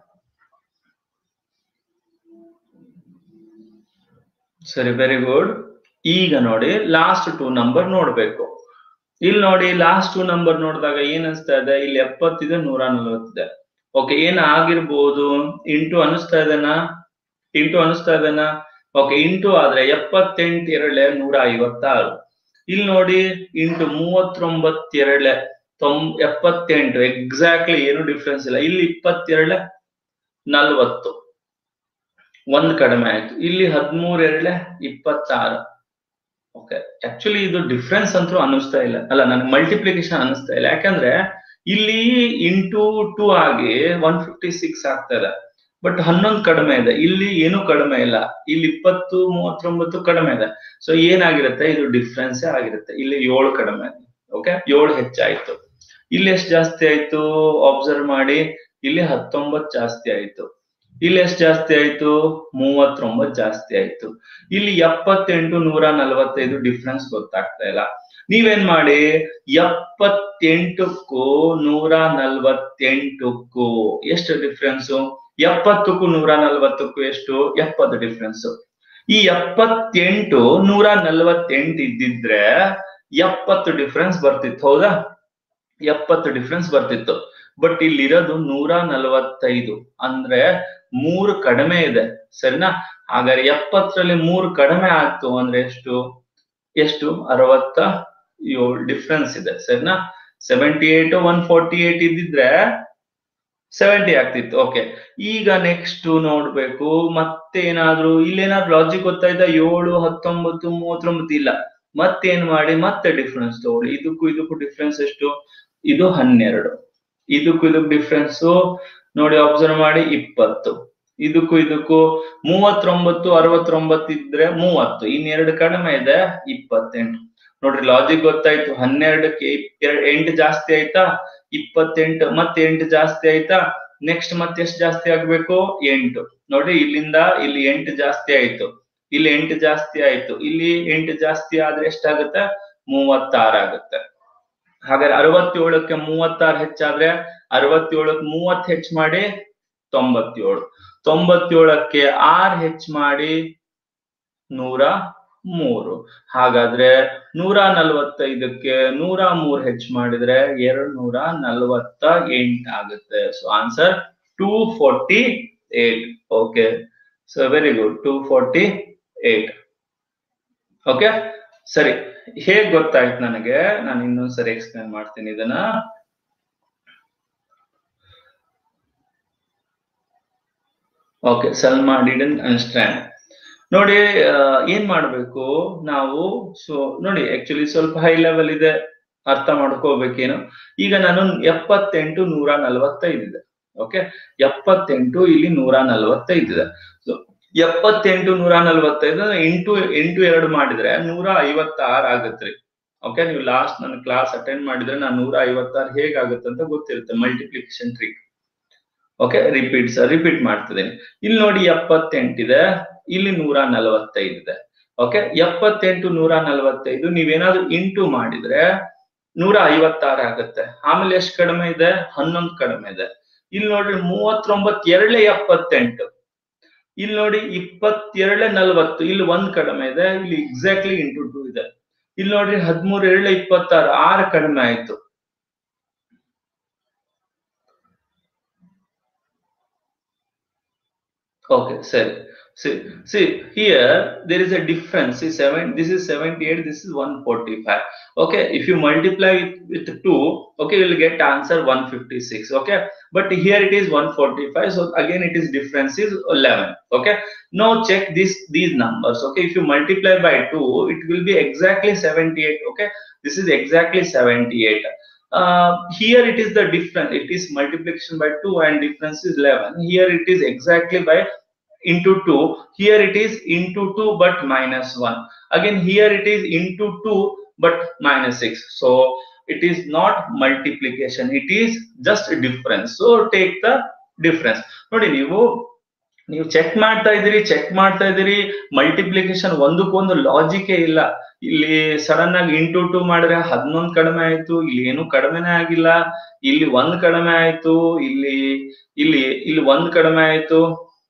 ಸರಿ ವೆರಿ ಗುಡ್ ಈಗ ನೋಡಿ ಲಾಸ್ಟ್ ಟೂ ನಂಬರ್ ನೋಡ್ಬೇಕು ಇಲ್ಲಿ ನೋಡಿ ಲಾಸ್ಟ್ ಟೂ ನಂಬರ್ ನೋಡಿದಾಗ ಏನ್ ಅನ್ಸ್ತಾ ಇದೆ ಇಲ್ಲಿ ಎಪ್ಪತ್ತಿದೆ ನೂರ ನಲ್ವತ್ತಿದೆ ಓಕೆ ಏನ್ ಆಗಿರ್ಬೋದು ಇಂಟು ಅನಿಸ್ತಾ ಇದೆನಾ ಇಂಟು ಅನಿಸ್ತಾ ಇದೆನಾ ಓಕೆ ಇಂಟು ಆದ್ರೆ ಎಪ್ಪತ್ತೆಂಟು ಎರಳೆ ನೂರ ಐವತ್ತಾರು ಇಲ್ಲಿ ನೋಡಿ ಇಂಟು ಮೂವತ್ತೊಂಬತ್ತೆರಳೆ ತೊಂಬ ಎಪ್ಪತ್ತೆಂಟು ಎಕ್ಸಾಕ್ಟ್ಲಿ ಏನು ಡಿಫ್ರೆನ್ಸ್ ಇಲ್ಲ ಇಲ್ಲಿ ಇಪ್ಪತ್ತೆರಳೆ ನಲ್ವತ್ತು ಒಂದ್ ಕಡಿಮೆ ಆಯ್ತು ಇಲ್ಲಿ ಹದಿಮೂರ್ ಎರಡ್ಲೆ ಇಪ್ಪತ್ತಾರು ಓಕೆ ಆಕ್ಚುಲಿ ಇದು ಡಿಫ್ರೆನ್ಸ್ ಅಂತೂ ಅನ್ನಿಸ್ತಾ ಇಲ್ಲ ಅಲ್ಲ ನನ್ಗೆ ಮಲ್ಟಿಪ್ಲಿಕೇಶನ್ ಅನ್ನಿಸ್ತಾ ಇಲ್ಲ ಯಾಕಂದ್ರೆ ಇಲ್ಲಿ ಇಂಟು ಟೂ ಆಗಿ ಒನ್ ಫಿಫ್ಟಿ ಸಿಕ್ಸ್ ಆಗ್ತಾ ಇದೆ ಬಟ್ ಹನ್ನೊಂದು ಕಡಿಮೆ ಇದೆ ಇಲ್ಲಿ ಏನು ಕಡಿಮೆ ಇಲ್ಲ ಇಲ್ಲಿ ಇಪ್ಪತ್ತು ಮೂವತ್ತೊಂಬತ್ತು ಕಡಿಮೆ ಇದೆ ಸೊ ಏನಾಗಿರುತ್ತೆ ಇದು ಡಿಫ್ರೆನ್ಸ್ ಆಗಿರುತ್ತೆ ಇಲ್ಲಿ ಏಳು ಕಡಿಮೆ ಓಕೆ ಏಳು ಹೆಚ್ಚಾಯ್ತು ಇಲ್ಲಿ ಎಷ್ಟು ಜಾಸ್ತಿ ಆಯ್ತು ಅಬ್ಸರ್ವ್ ಮಾಡಿ ಇಲ್ಲಿ ಹತ್ತೊಂಬತ್ತು ಜಾಸ್ತಿ ಆಯ್ತು ಇಲ್ಲಿ ಎಷ್ಟು ಜಾಸ್ತಿ ಆಯ್ತು ಮೂವತ್ತೊಂಬತ್ತು ಜಾಸ್ತಿ ಆಯ್ತು ಇಲ್ಲಿ ಎಪ್ಪತ್ತೆಂಟು ನೂರ ನಲವತ್ತೈದು ಡಿಫ್ರೆನ್ಸ್ ಗೊತ್ತಾಗ್ತಾ ಇಲ್ಲ ನೀವೇನ್ ಮಾಡಿ ಎಪ್ಪತ್ತೆಂಟಕ್ಕೂ ನೂರ ನಲ್ವತ್ತೆಂಟಕ್ಕೂ ಎಷ್ಟು ಡಿಫ್ರೆನ್ಸ್ ಎಪ್ಪತ್ತಕ್ಕೂ ನೂರ ನಲ್ವತ್ತಕ್ಕೂ ಎಷ್ಟು ಎಪ್ಪತ್ತು ಡಿಫ್ರೆನ್ಸ್ ಈ ಎಪ್ಪತ್ತೆಂಟು ನೂರ ನಲ್ವತ್ತೆಂಟು ಇದ್ದಿದ್ರೆ ಎಪ್ಪತ್ತು ಡಿಫ್ರೆನ್ಸ್ ಬರ್ತಿತ್ತು ಹೌದಾ ಎಪ್ಪತ್ತು ಡಿಫ್ರೆನ್ಸ್ ಬರ್ತಿತ್ತು ಬಟ್ ಇಲ್ಲಿರೋದು ನೂರ ನಲವತ್ತೈದು ಅಂದ್ರೆ ಮೂರು ಕಡಿಮೆ ಇದೆ ಸರಿನಾ ಹಾಗಾದ್ರೆ ಎಪ್ಪತ್ತರಲ್ಲಿ ಮೂರು ಕಡಿಮೆ ಆಗ್ತು ಅಂದ್ರೆ ಎಷ್ಟು ಎಷ್ಟು ಅರವತ್ತ ಏಳು ಡಿಫ್ರೆನ್ಸ್ ಇದೆ ಸರಿನಾ seventy eight one forty eight ಇದ್ದಿದ್ರೆ ಸೆವೆಂಟಿ ಆಗ್ತಿತ್ತು ಓಕೆ ಈಗ ನೆಕ್ಸ್ಟ್ ನೋಡ್ಬೇಕು ಮತ್ತೇನಾದ್ರೂ ಇಲ್ಲೇನಾದ್ರು ಲಾಜಿಕ್ ಗೊತ್ತಾಯ್ತಾ ಏಳು ಹತ್ತೊಂಬತ್ತು ಮೂವತ್ತೊಂಬತ್ತು ಇಲ್ಲ ಮತ್ತೇನ್ ಮಾಡಿ ಮತ್ತೆ ಡಿಫ್ರೆನ್ಸ್ ತಗೊಳ್ಳಿ ಇದಕ್ಕೂ ಇದಕ್ಕೂ ಡಿಫ್ರೆನ್ಸ್ ಎಷ್ಟು ಇದು ಹನ್ನೆರಡು ಇದಕ್ಕೂ ಇದಕ್ಕೂ ಡಿಫ್ರೆನ್ಸ್ ನೋಡಿ ಅಬ್ಸರ್ವ್ ಮಾಡಿ ಇಪ್ಪತ್ತು ಇದಕ್ಕೂ ಇದಕ್ಕೂ ಮೂವತ್ತೊಂಬತ್ತು ಅರವತ್ತೊಂಬತ್ತು ಇದ್ರೆ ಮೂವತ್ತು ಇನ್ನೆರಡು ಕಡಿಮೆ ಇದೆ ಇಪ್ಪತ್ತೆಂಟು ನೋಡ್ರಿ ಲಾಜಿಕ್ ಗೊತ್ತಾಯ್ತು ಹನ್ನೆರಡಕ್ಕೆ ಎಂಟು ಜಾಸ್ತಿ ಆಯ್ತಾ ಇಪ್ಪತ್ತೆಂಟು ಮತ್ತೆ ಎಂಟು ಜಾಸ್ತಿ ಆಯ್ತಾ ನೆಕ್ಸ್ಟ್ ಮತ್ತೆ ಎಷ್ಟು ಜಾಸ್ತಿ ಆಗ್ಬೇಕು ಎಂಟು ನೋಡಿ ಇಲ್ಲಿಂದ ಇಲ್ಲಿ ಎಂಟು ಜಾಸ್ತಿ ಆಯ್ತು ಇಲ್ಲಿ ಎಂಟು ಜಾಸ್ತಿ ಆಯ್ತು ಇಲ್ಲಿ ಎಂಟು ಜಾಸ್ತಿ ಆದ್ರೆ ಎಷ್ಟಾಗುತ್ತೆ ಮೂವತ್ತಾರು ಆಗುತ್ತೆ ಹಾಗಾದ್ರೆ ಅರವತ್ತೇಳಕ್ಕೆ ಮೂವತ್ತಾರು ಹೆಚ್ಚಾದ್ರೆ ಅರವತ್ತೇಳಕ್ಕೆ ಮೂವತ್ ಹೆಚ್ಚು ಮಾಡಿ ತೊಂಬತ್ತೇಳು ತೊಂಬತ್ತೇಳಕ್ಕೆ ಆರ್ ಹೆಚ್ಚು ಮಾಡಿ ನೂರ ಮೂರು ಹಾಗಾದ್ರೆ ನೂರ ನಲ್ವತ್ತೈದಕ್ಕೆ ನೂರ ಮೂರ್ ಹೆಚ್ಚು ಮಾಡಿದ್ರೆ ಎರಡ್ ನೂರ ನಲ್ವತ್ತ ಎಂಟು ಆಗುತ್ತೆ so answer two forty eight okay so very good two forty eight okay ಸರಿ ಹೇಗ್ ಗೊತ್ತಾಯ್ತು ನನಗೆ ನಾನು ಇನ್ನೊಂದ್ಸರಿ ಎಕ್ಸ್ಪ್ಲೇನ್ ಮಾಡ್ತೀನಿ ಇದನ್ನ ಓಕೆ ಸಲ್ಮಾ ಡಿಡನ್ ಅಂಡರ್ಸ್ಟ್ಯಾಂಡ್ ನೋಡಿ ಆ, ಏನ್ ಮಾಡ್ಬೇಕು ನಾವು ಸೊ ನೋಡಿ ಆಕ್ಚುಲಿ ಸ್ವಲ್ಪ ಹೈ ಲೆವೆಲ್ ಇದೆ ಅರ್ಥ ಮಾಡ್ಕೋಬೇಕೇನು ಈಗ ನಾನು ಎಪ್ಪತ್ತೆಂಟು ನೂರ ನಲವತ್ತೈದು ಇದೆ ಓಕೆ ಎಪ್ಪತ್ತೆಂಟು ಇಲ್ಲಿ ನೂರ ನಲವತ್ತೈದು ಇದೆ ಸೊ ಎಪ್ಪತ್ತೆಂಟು ನೂರ ನಲವತ್ತೈದು ಎಂಟು ಎಂಟು ಎರಡು ಮಾಡಿದ್ರೆ ನೂರ ಐವತ್ತಾರು ಆಗತ್ರಿ ಓಕೆ ನೀವು ಲಾಸ್ಟ್ ನನ್ನ ಕ್ಲಾಸ್ ಅಟೆಂಡ್ ಮಾಡಿದ್ರೆ ನಾನು ನೂರ ಐವತ್ತಾರು ಹೇಗಾಗುತ್ತೆ ಅಂತ ಗೊತ್ತಿರುತ್ತೆ multiplication trick okay repeat repeat ಮಾಡ್ತಿದ್ದೀನಿ ಇಲ್ಲಿ ನೋಡಿ ಎಪ್ಪತ್ತೆಂಟಿದೆ ಇಲ್ಲಿ ನೂರ ನಲವತ್ತೈದು ಇದೆ ಓಕೆ ಎಪ್ಪತ್ತೆಂಟು ನೂರ ನಲವತ್ತೈದು ನೀವೇನಾದ್ರೂ ಇಂಟು ಮಾಡಿದ್ರೆ ನೂರ ಐವತ್ತಾರು ಆಗುತ್ತೆ ಆಮೇಲೆ ಎಷ್ಟು ಕಡಿಮೆ ಇದೆ ಹನ್ನೊಂದು ಕಡಿಮೆ ಇದೆ ಇಲ್ಲಿ ನೋಡ್ರಿ ಮೂವತ್ತೊಂಬತ್ ಎರಡೇ ಎಪ್ಪತ್ತೆಂಟು ಇಲ್ಲಿ ನೋಡಿ ಇಪ್ಪತ್ತೆರಡೇ ನಲ್ವತ್ತು ಇಲ್ಲಿ ಒಂದ್ ಕಡಿಮೆ ಇದೆ ಇಲ್ಲಿ ಎಕ್ಸಾಕ್ಟ್ಲಿ ಇಂಟು ಟೂ ಇದೆ ಇಲ್ಲಿ ನೋಡ್ರಿ ಹದಿಮೂರು ಏಳೆ ಇಪ್ಪತ್ತಾರು ಆರು ಕಡಿಮೆ ಆಯ್ತು Okay, sir. See, see here there is a difference. See, seven. This is seventy-eight. This is one forty-five. Okay, if you multiply it with two, okay, you will get answer one fifty-six. Okay, but here it is one forty-five. So again, it is difference is eleven. Okay, now check this these numbers. Okay, if you multiply by two, it will be exactly seventy-eight. Okay, this is exactly seventy-eight. Uh, here it is the difference. It is multiplication by two and difference is eleven. Here it is exactly by into 2 here it is into 2 but minus 1 again here it is into 2 but minus 6 so it is not multiplication it is just a difference so take the difference ನೋಡಿ ನೀವು ನೀವು check ಮಾಡ್ತಾ ಇದ್ದೀರಿ check ಮಾಡ್ತಾ ಇದ್ದೀರಿ multiplication ಒಂದಕ್ಕೊಂದು ಲಾಜಿಕೇ ಇಲ್ಲ ಇಲ್ಲಿ ಸಡನ್ ಆಗಿ ಇಂಟು ಟು ಮಾಡಿದ್ರೆ ಹನ್ನೊಂದು ಕಡಿಮೆ ಆಯ್ತು ಇಲ್ಲಿ ಏನು ಕಡಿಮೆನೇ ಆಗಿಲ್ಲ ಇಲ್ಲಿ ಒಂದ್ ಕಡಿಮೆ ಆಯ್ತು ಇಲ್ಲಿ ಇಲ್ಲಿ ಇಲ್ಲಿ ಒಂದ್ ಕಡಿಮೆ ಆಯ್ತು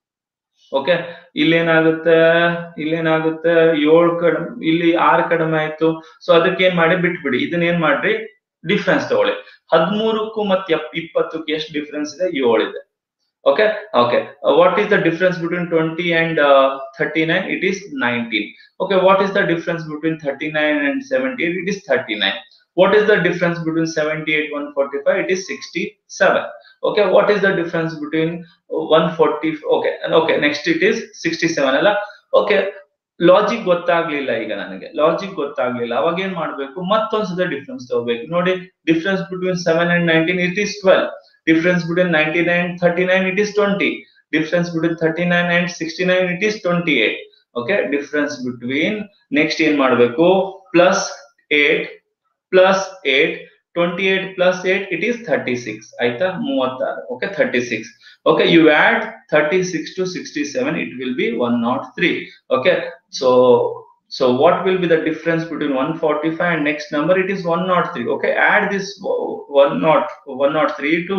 ಓಕೆ ಇಲ್ಲೇನಾಗುತ್ತೆ ಇಲ್ಲೇನಾಗುತ್ತೆ ಏಳು ಕಡಿಮೆ ಇಲ್ಲಿ ಆರು ಕಡಿಮೆ ಆಯ್ತು ಸೊ ಅದಕ್ಕೆ ಏನ್ ಮಾಡಿ ಬಿಟ್ಬಿಡಿ ಇದನ್ನ ಏನ್ ಮಾಡ್ರಿ ಡಿಫ್ರೆನ್ಸ್ ತಗೊಳ್ಳಿ ಹದಿಮೂರಕ್ಕೂ ಮತ್ತೆ ಇಪ್ಪತ್ತಕ್ಕೂ ಎಷ್ಟು ಡಿಫ್ರೆನ್ಸ್ ಇದೆ ಏಳು ಇದೆ okay okay what is the difference between twenty and thirty nine it is nineteen okay what is the difference between thirty nine and seventy eight it is thirty nine what is the difference between 78 145 it is 67 okay what is the difference between 140 okay and okay next it is 67 ಅಲ್ಲ okay logic ಗೊತ್ತಾಗ್ಲಿಲ್ಲ ಈಗ ನನಗೆ logic ಗೊತ್ತಾಗ್ಲಿಲ್ಲ ಅವಾಗ ಏನ್ ಮಾಡ್ಬೇಕು ಮತ್ತೊಂದ್ಸಲ difference ತಗೋಬೇಕು ನೋಡಿ difference between seven and nineteen it is twelve difference between ninety nine thirty nine it is twenty difference between thirty nine and sixty nine it is twenty eight okay difference between next ಏನ್ ಮಾಡ್ಬೇಕು plus eight plus eight twenty eight plus eight it is thirty six ಆಯ್ತಾ ಮೂವತ್ತಾರು okay thirty six okay you add thirty six to sixty seven it will be one nought three okay so so what will be the difference between 145 and next number it is 103 okay add this 1 not 103 to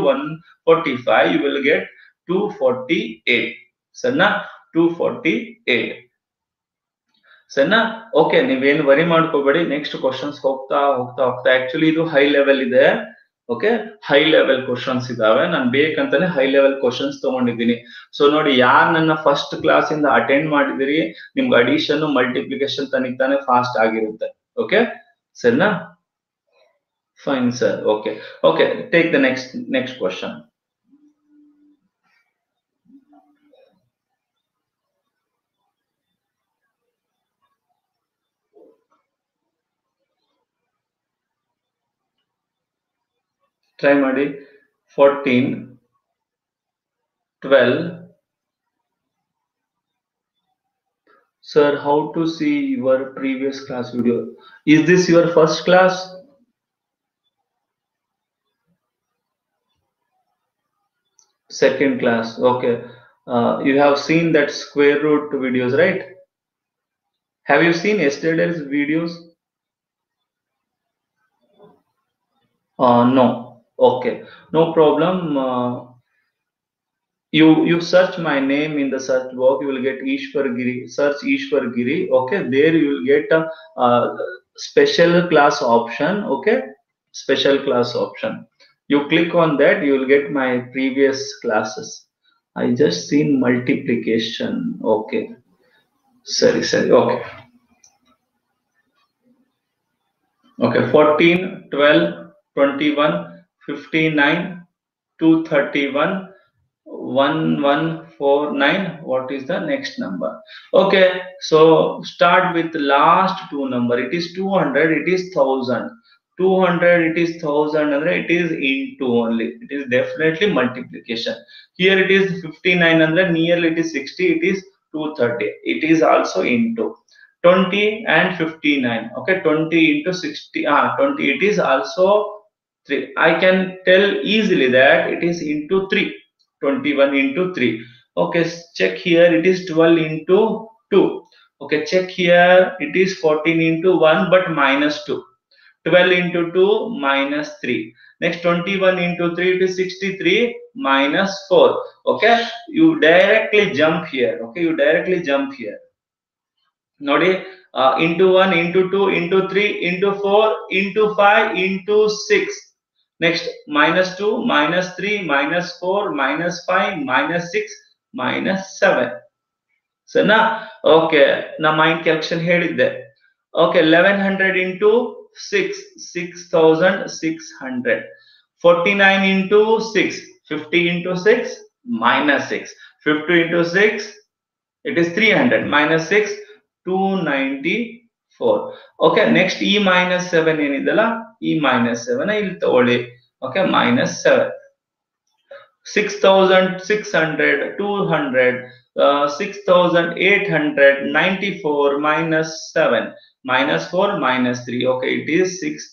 145 you will get 248 ಸರಿನಾ 248 ಸರಿನಾ okay ನೀವೇನು worry ಮಾಡ್ಕೋಬೇಡಿ next questions ಹೋಗ್ತಾ ಹೋಗ್ತಾ ಹೋಗ್ತಾ actually ಇದು high level ಇದೆ okay high level questions ಇದಾವೆ ನಾನು ಬೇಕಂತಾನೆ ಹೈ ಲೆವೆಲ್ ಕ್ವಶನ್ಸ್ ತಗೊಂಡಿದ್ದೀನಿ ಸೊ ನೋಡಿ ಯಾರು ನನ್ನ ಫಸ್ಟ್ ಕ್ಲಾಸ್ ಇಂದ ಅಟೆಂಡ್ ಮಾಡಿದಿರಿ ನಿಮ್ಗೆ ಅಡಿಷನ್ ಮಲ್ಟಿಪ್ಲಿಕೇಶನ್ ತನಿಗ್ತಾನೆ ಫಾಸ್ಟ್ ಆಗಿರುತ್ತೆ ಓಕೆ ಸರಿನಾ fine sir okay okay take the next next question try ಮಾಡಿ fourteen twelve Sir, how to see your previous class video? Is this your first class? Second class, okay. Uh, you have seen that square root videos, right? Have you seen yesterday's videos? Uh, no. Okay, no problem. Uh, you you search my name in the search box you will get ishwar giri search ishwar giri okay there you will get a, uh special class option okay special class option you click on that you will get my previous classes i just seen multiplication okay sorry sorry okay okay 14 12 21 59 231 1149 what is the next number okay so start with last two number it is 200 it is 1000 200 it is 1000 andre it is into only it is definitely multiplication here it is 59 andre nearly it is 60 it is 230 it is also into 20 and 59 okay 20 into 60 ah 20 it is also 3 i can tell easily that it is into 3 21 into 3 okay s- check here it is 12 into 2 okay check here it is 14 into 1 but minus 2 12 into 2 minus 3 next 21 into 3 it is 63 minus 4 okay you directly jump here okay you directly jump here ನೋಡಿ into one into two into three into four into five into six next minus two minus three minus four minus five minus six minus seven ಸರಿನಾ okay ನಾ mind calculation ಹೇಳಿದ್ದೆ okay eleven hundred into six six thousand six hundred forty nine into six fifty into six minus six fifty into six it is 300 minus 6 294 okay next ಈ minus seven ಏನಿದೆಲ್ಲ ಈ minus seven ಇಲ್ಲಿ ತಗೊಳ್ಳಿ okay minus seven six thousand six hundred two hundred six thousand eight hundred ninety four minus seven minus 4 minus 3 okay it is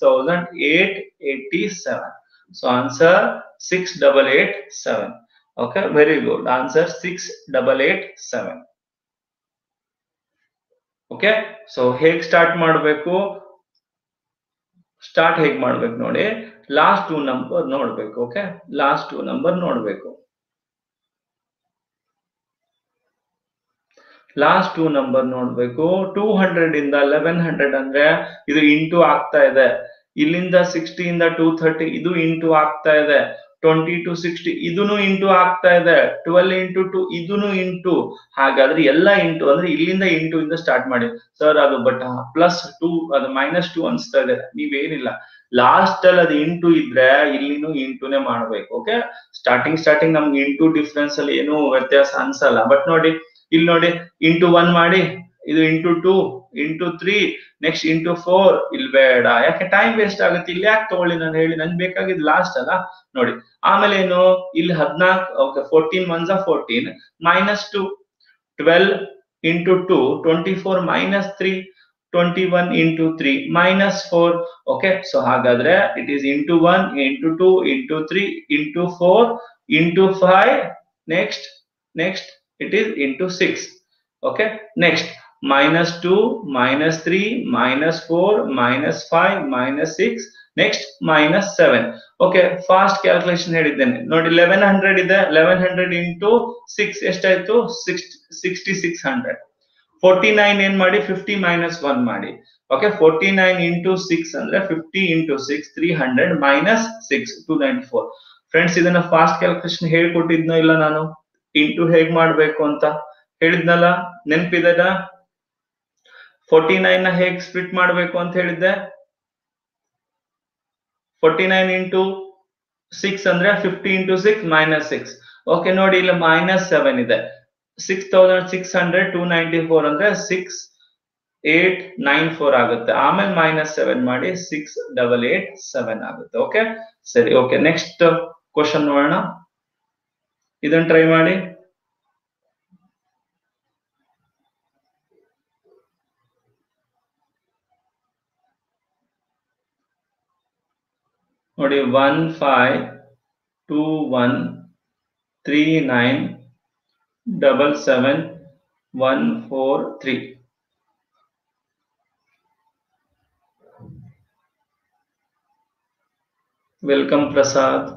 6887 so answer 6887 okay very good answer 6887 okay so ಹೇಗ್ start ಮಾಡಬೇಕು start ಹೇಗ್ ಮಾಡ್ಬೇಕು ನೋಡಿ last two number ನೋಡ್ಬೇಕು okay last two number ನೋಡ್ಬೇಕು last two number ನೋಡ್ಬೇಕು two hundred ಇಂದ eleven hundred ಅಂದ್ರೆ ಇದು ಇಂಟು ಆಗ್ತಾ ಇದೆ ಇಲ್ಲಿಂದ ಸಿಕ್ಸ್ಟಿ ಇಂದ ಟೂ ಥರ್ಟಿ ಇದು ಇಂಟು ಆಗ್ತಾ ಇದೆ ಟ್ವೆಂಟಿ ಟು ಸಿಕ್ಸ್ಟಿ ಇದೂನು ಇಂಟು ಆಗ್ತಾ ಇದೆ ಟ್ವೆಲ್ ಇಂಟು ಟು ಇದೂನು ಇಂಟು ಹಾಗಾದ್ರೆ ಎಲ್ಲ ಇಂಟು ಅಂದ್ರೆ ಇಲ್ಲಿಂದ ಇಂಟು ಇಂದ ಸ್ಟಾರ್ಟ್ ಮಾಡಿ ಸರ್ ಅದು ಬಟ್ ಪ್ಲಸ್ ಟೂ ಅದು ಮೈನಸ್ ಟೂ ಅನ್ಸ್ತಾ ಇದೆ ನೀವೇನಿಲ್ಲ ಲಾಸ್ಟ್ ಅಲ್ಲಿ ಅದು ಇಂಟು ಇದ್ರೆ ಇಲ್ಲಿನೂ ಇಂಟುನೇ ಮಾಡ್ಬೇಕು ಓಕೆ ಸ್ಟಾರ್ಟಿಂಗ್ ಸ್ಟಾರ್ಟಿಂಗ್ ನಮ್ಗೆ ಇಂಟು ಡಿಫ್ರೆನ್ಸ್ ಅಲ್ಲಿ ಏನು ವ್ಯತ್ಯಾಸ ಅನ್ಸಲ್ಲ ಬಟ್ ನೋಡಿ ಇಲ್ಲಿ ನೋಡಿ ಇಂಟು ಒನ್ ಮಾಡಿ ಇದು into two into three next into four ಇಲ್ಲಿ ಬೇಡ ಯಾಕೆ ಟೈಮ್ ವೇಸ್ಟ್ ಆಗುತ್ತೆ ಇಲ್ಲಿ ಯಾಕೆ ತಗೊಳ್ಳಿ ನಾನು ಹೇಳಿ ನನ್ಗೆ ಬೇಕಾಗಿದ್ ಲಾಸ್ಟ್ ಅಲ್ಲ ನೋಡಿ ಆಮೇಲೆ ಏನು ಇಲ್ಲಿ ಹದ್ನಾಲ್ಕು okay fourteen ones fourteen minus two twelve into two twenty four minus three twenty one into three minus four okay so ಹಾಗಾದ್ರೆ it is into one into two into three into four into five next next it is into 6 okay next minus 2 minus 3 minus 4 minus 5 minus 6 next minus 7 okay fast calculation ಹೇಳಿದ್ದೇನೆ ನೋಡಿ 1100 ಇದೆ 1100 into 6 ಎಷ್ಟಾಯ್ತು 6600 49 ಏನ್ ಮಾಡಿ 50 minus 1 ಮಾಡಿ okay 49 into 6 ಅಂದ್ರೆ 50 into 6 300 minus 6 294 friends ಇದನ್ನ fast calculation ಹೇಳ್ಕೊಟ್ಟಿದ್ನೋ ಇಲ್ಲ ನಾನು ಇಂಟು ಹೇಗ್ ಮಾಡ್ಬೇಕು ಅಂತ ಹೇಳಿದ್ನಲ್ಲ ನೆನ್ಪಿದದ ಫೋರ್ಟಿ ನೈನ್ ನ ಹೇಗ್ ಸ್ಪ್ಲಿಟ್ ಮಾಡ್ಬೇಕು ಅಂತ ಹೇಳಿದ್ದೆ ಫೋರ್ಟಿ ನೈನ್ ಇಂಟು ಸಿಕ್ಸ್ ಅಂದ್ರೆ fifty into six minus six okay ನೋಡಿ ಇಲ್ಲಿ ಮೈನಸ್ ಸೆವೆನ್ ಇದೆ six thousand six hundred two ninety four ಅಂದ್ರೆ ಸಿಕ್ಸ್ ಏಟ್ ನೈನ್ ಫೋರ್ ಆಗುತ್ತೆ ಆಮೇಲೆ ಮೈನಸ್ ಸೆವೆನ್ ಮಾಡಿ ಸಿಕ್ಸ್ ಡಬಲ್ ಏಟ್ ಸೆವೆನ್ ಆಗುತ್ತೆ ಓಕೆ ಸರಿ ಓಕೆ ನೆಕ್ಸ್ಟ್ ಕ್ವಶನ್ ನೋಡೋಣ ಇದನ್ನ ಟ್ರೈ ಮಾಡಿ ನೋಡಿ one five two one three nine double seven one four three welcome Prasad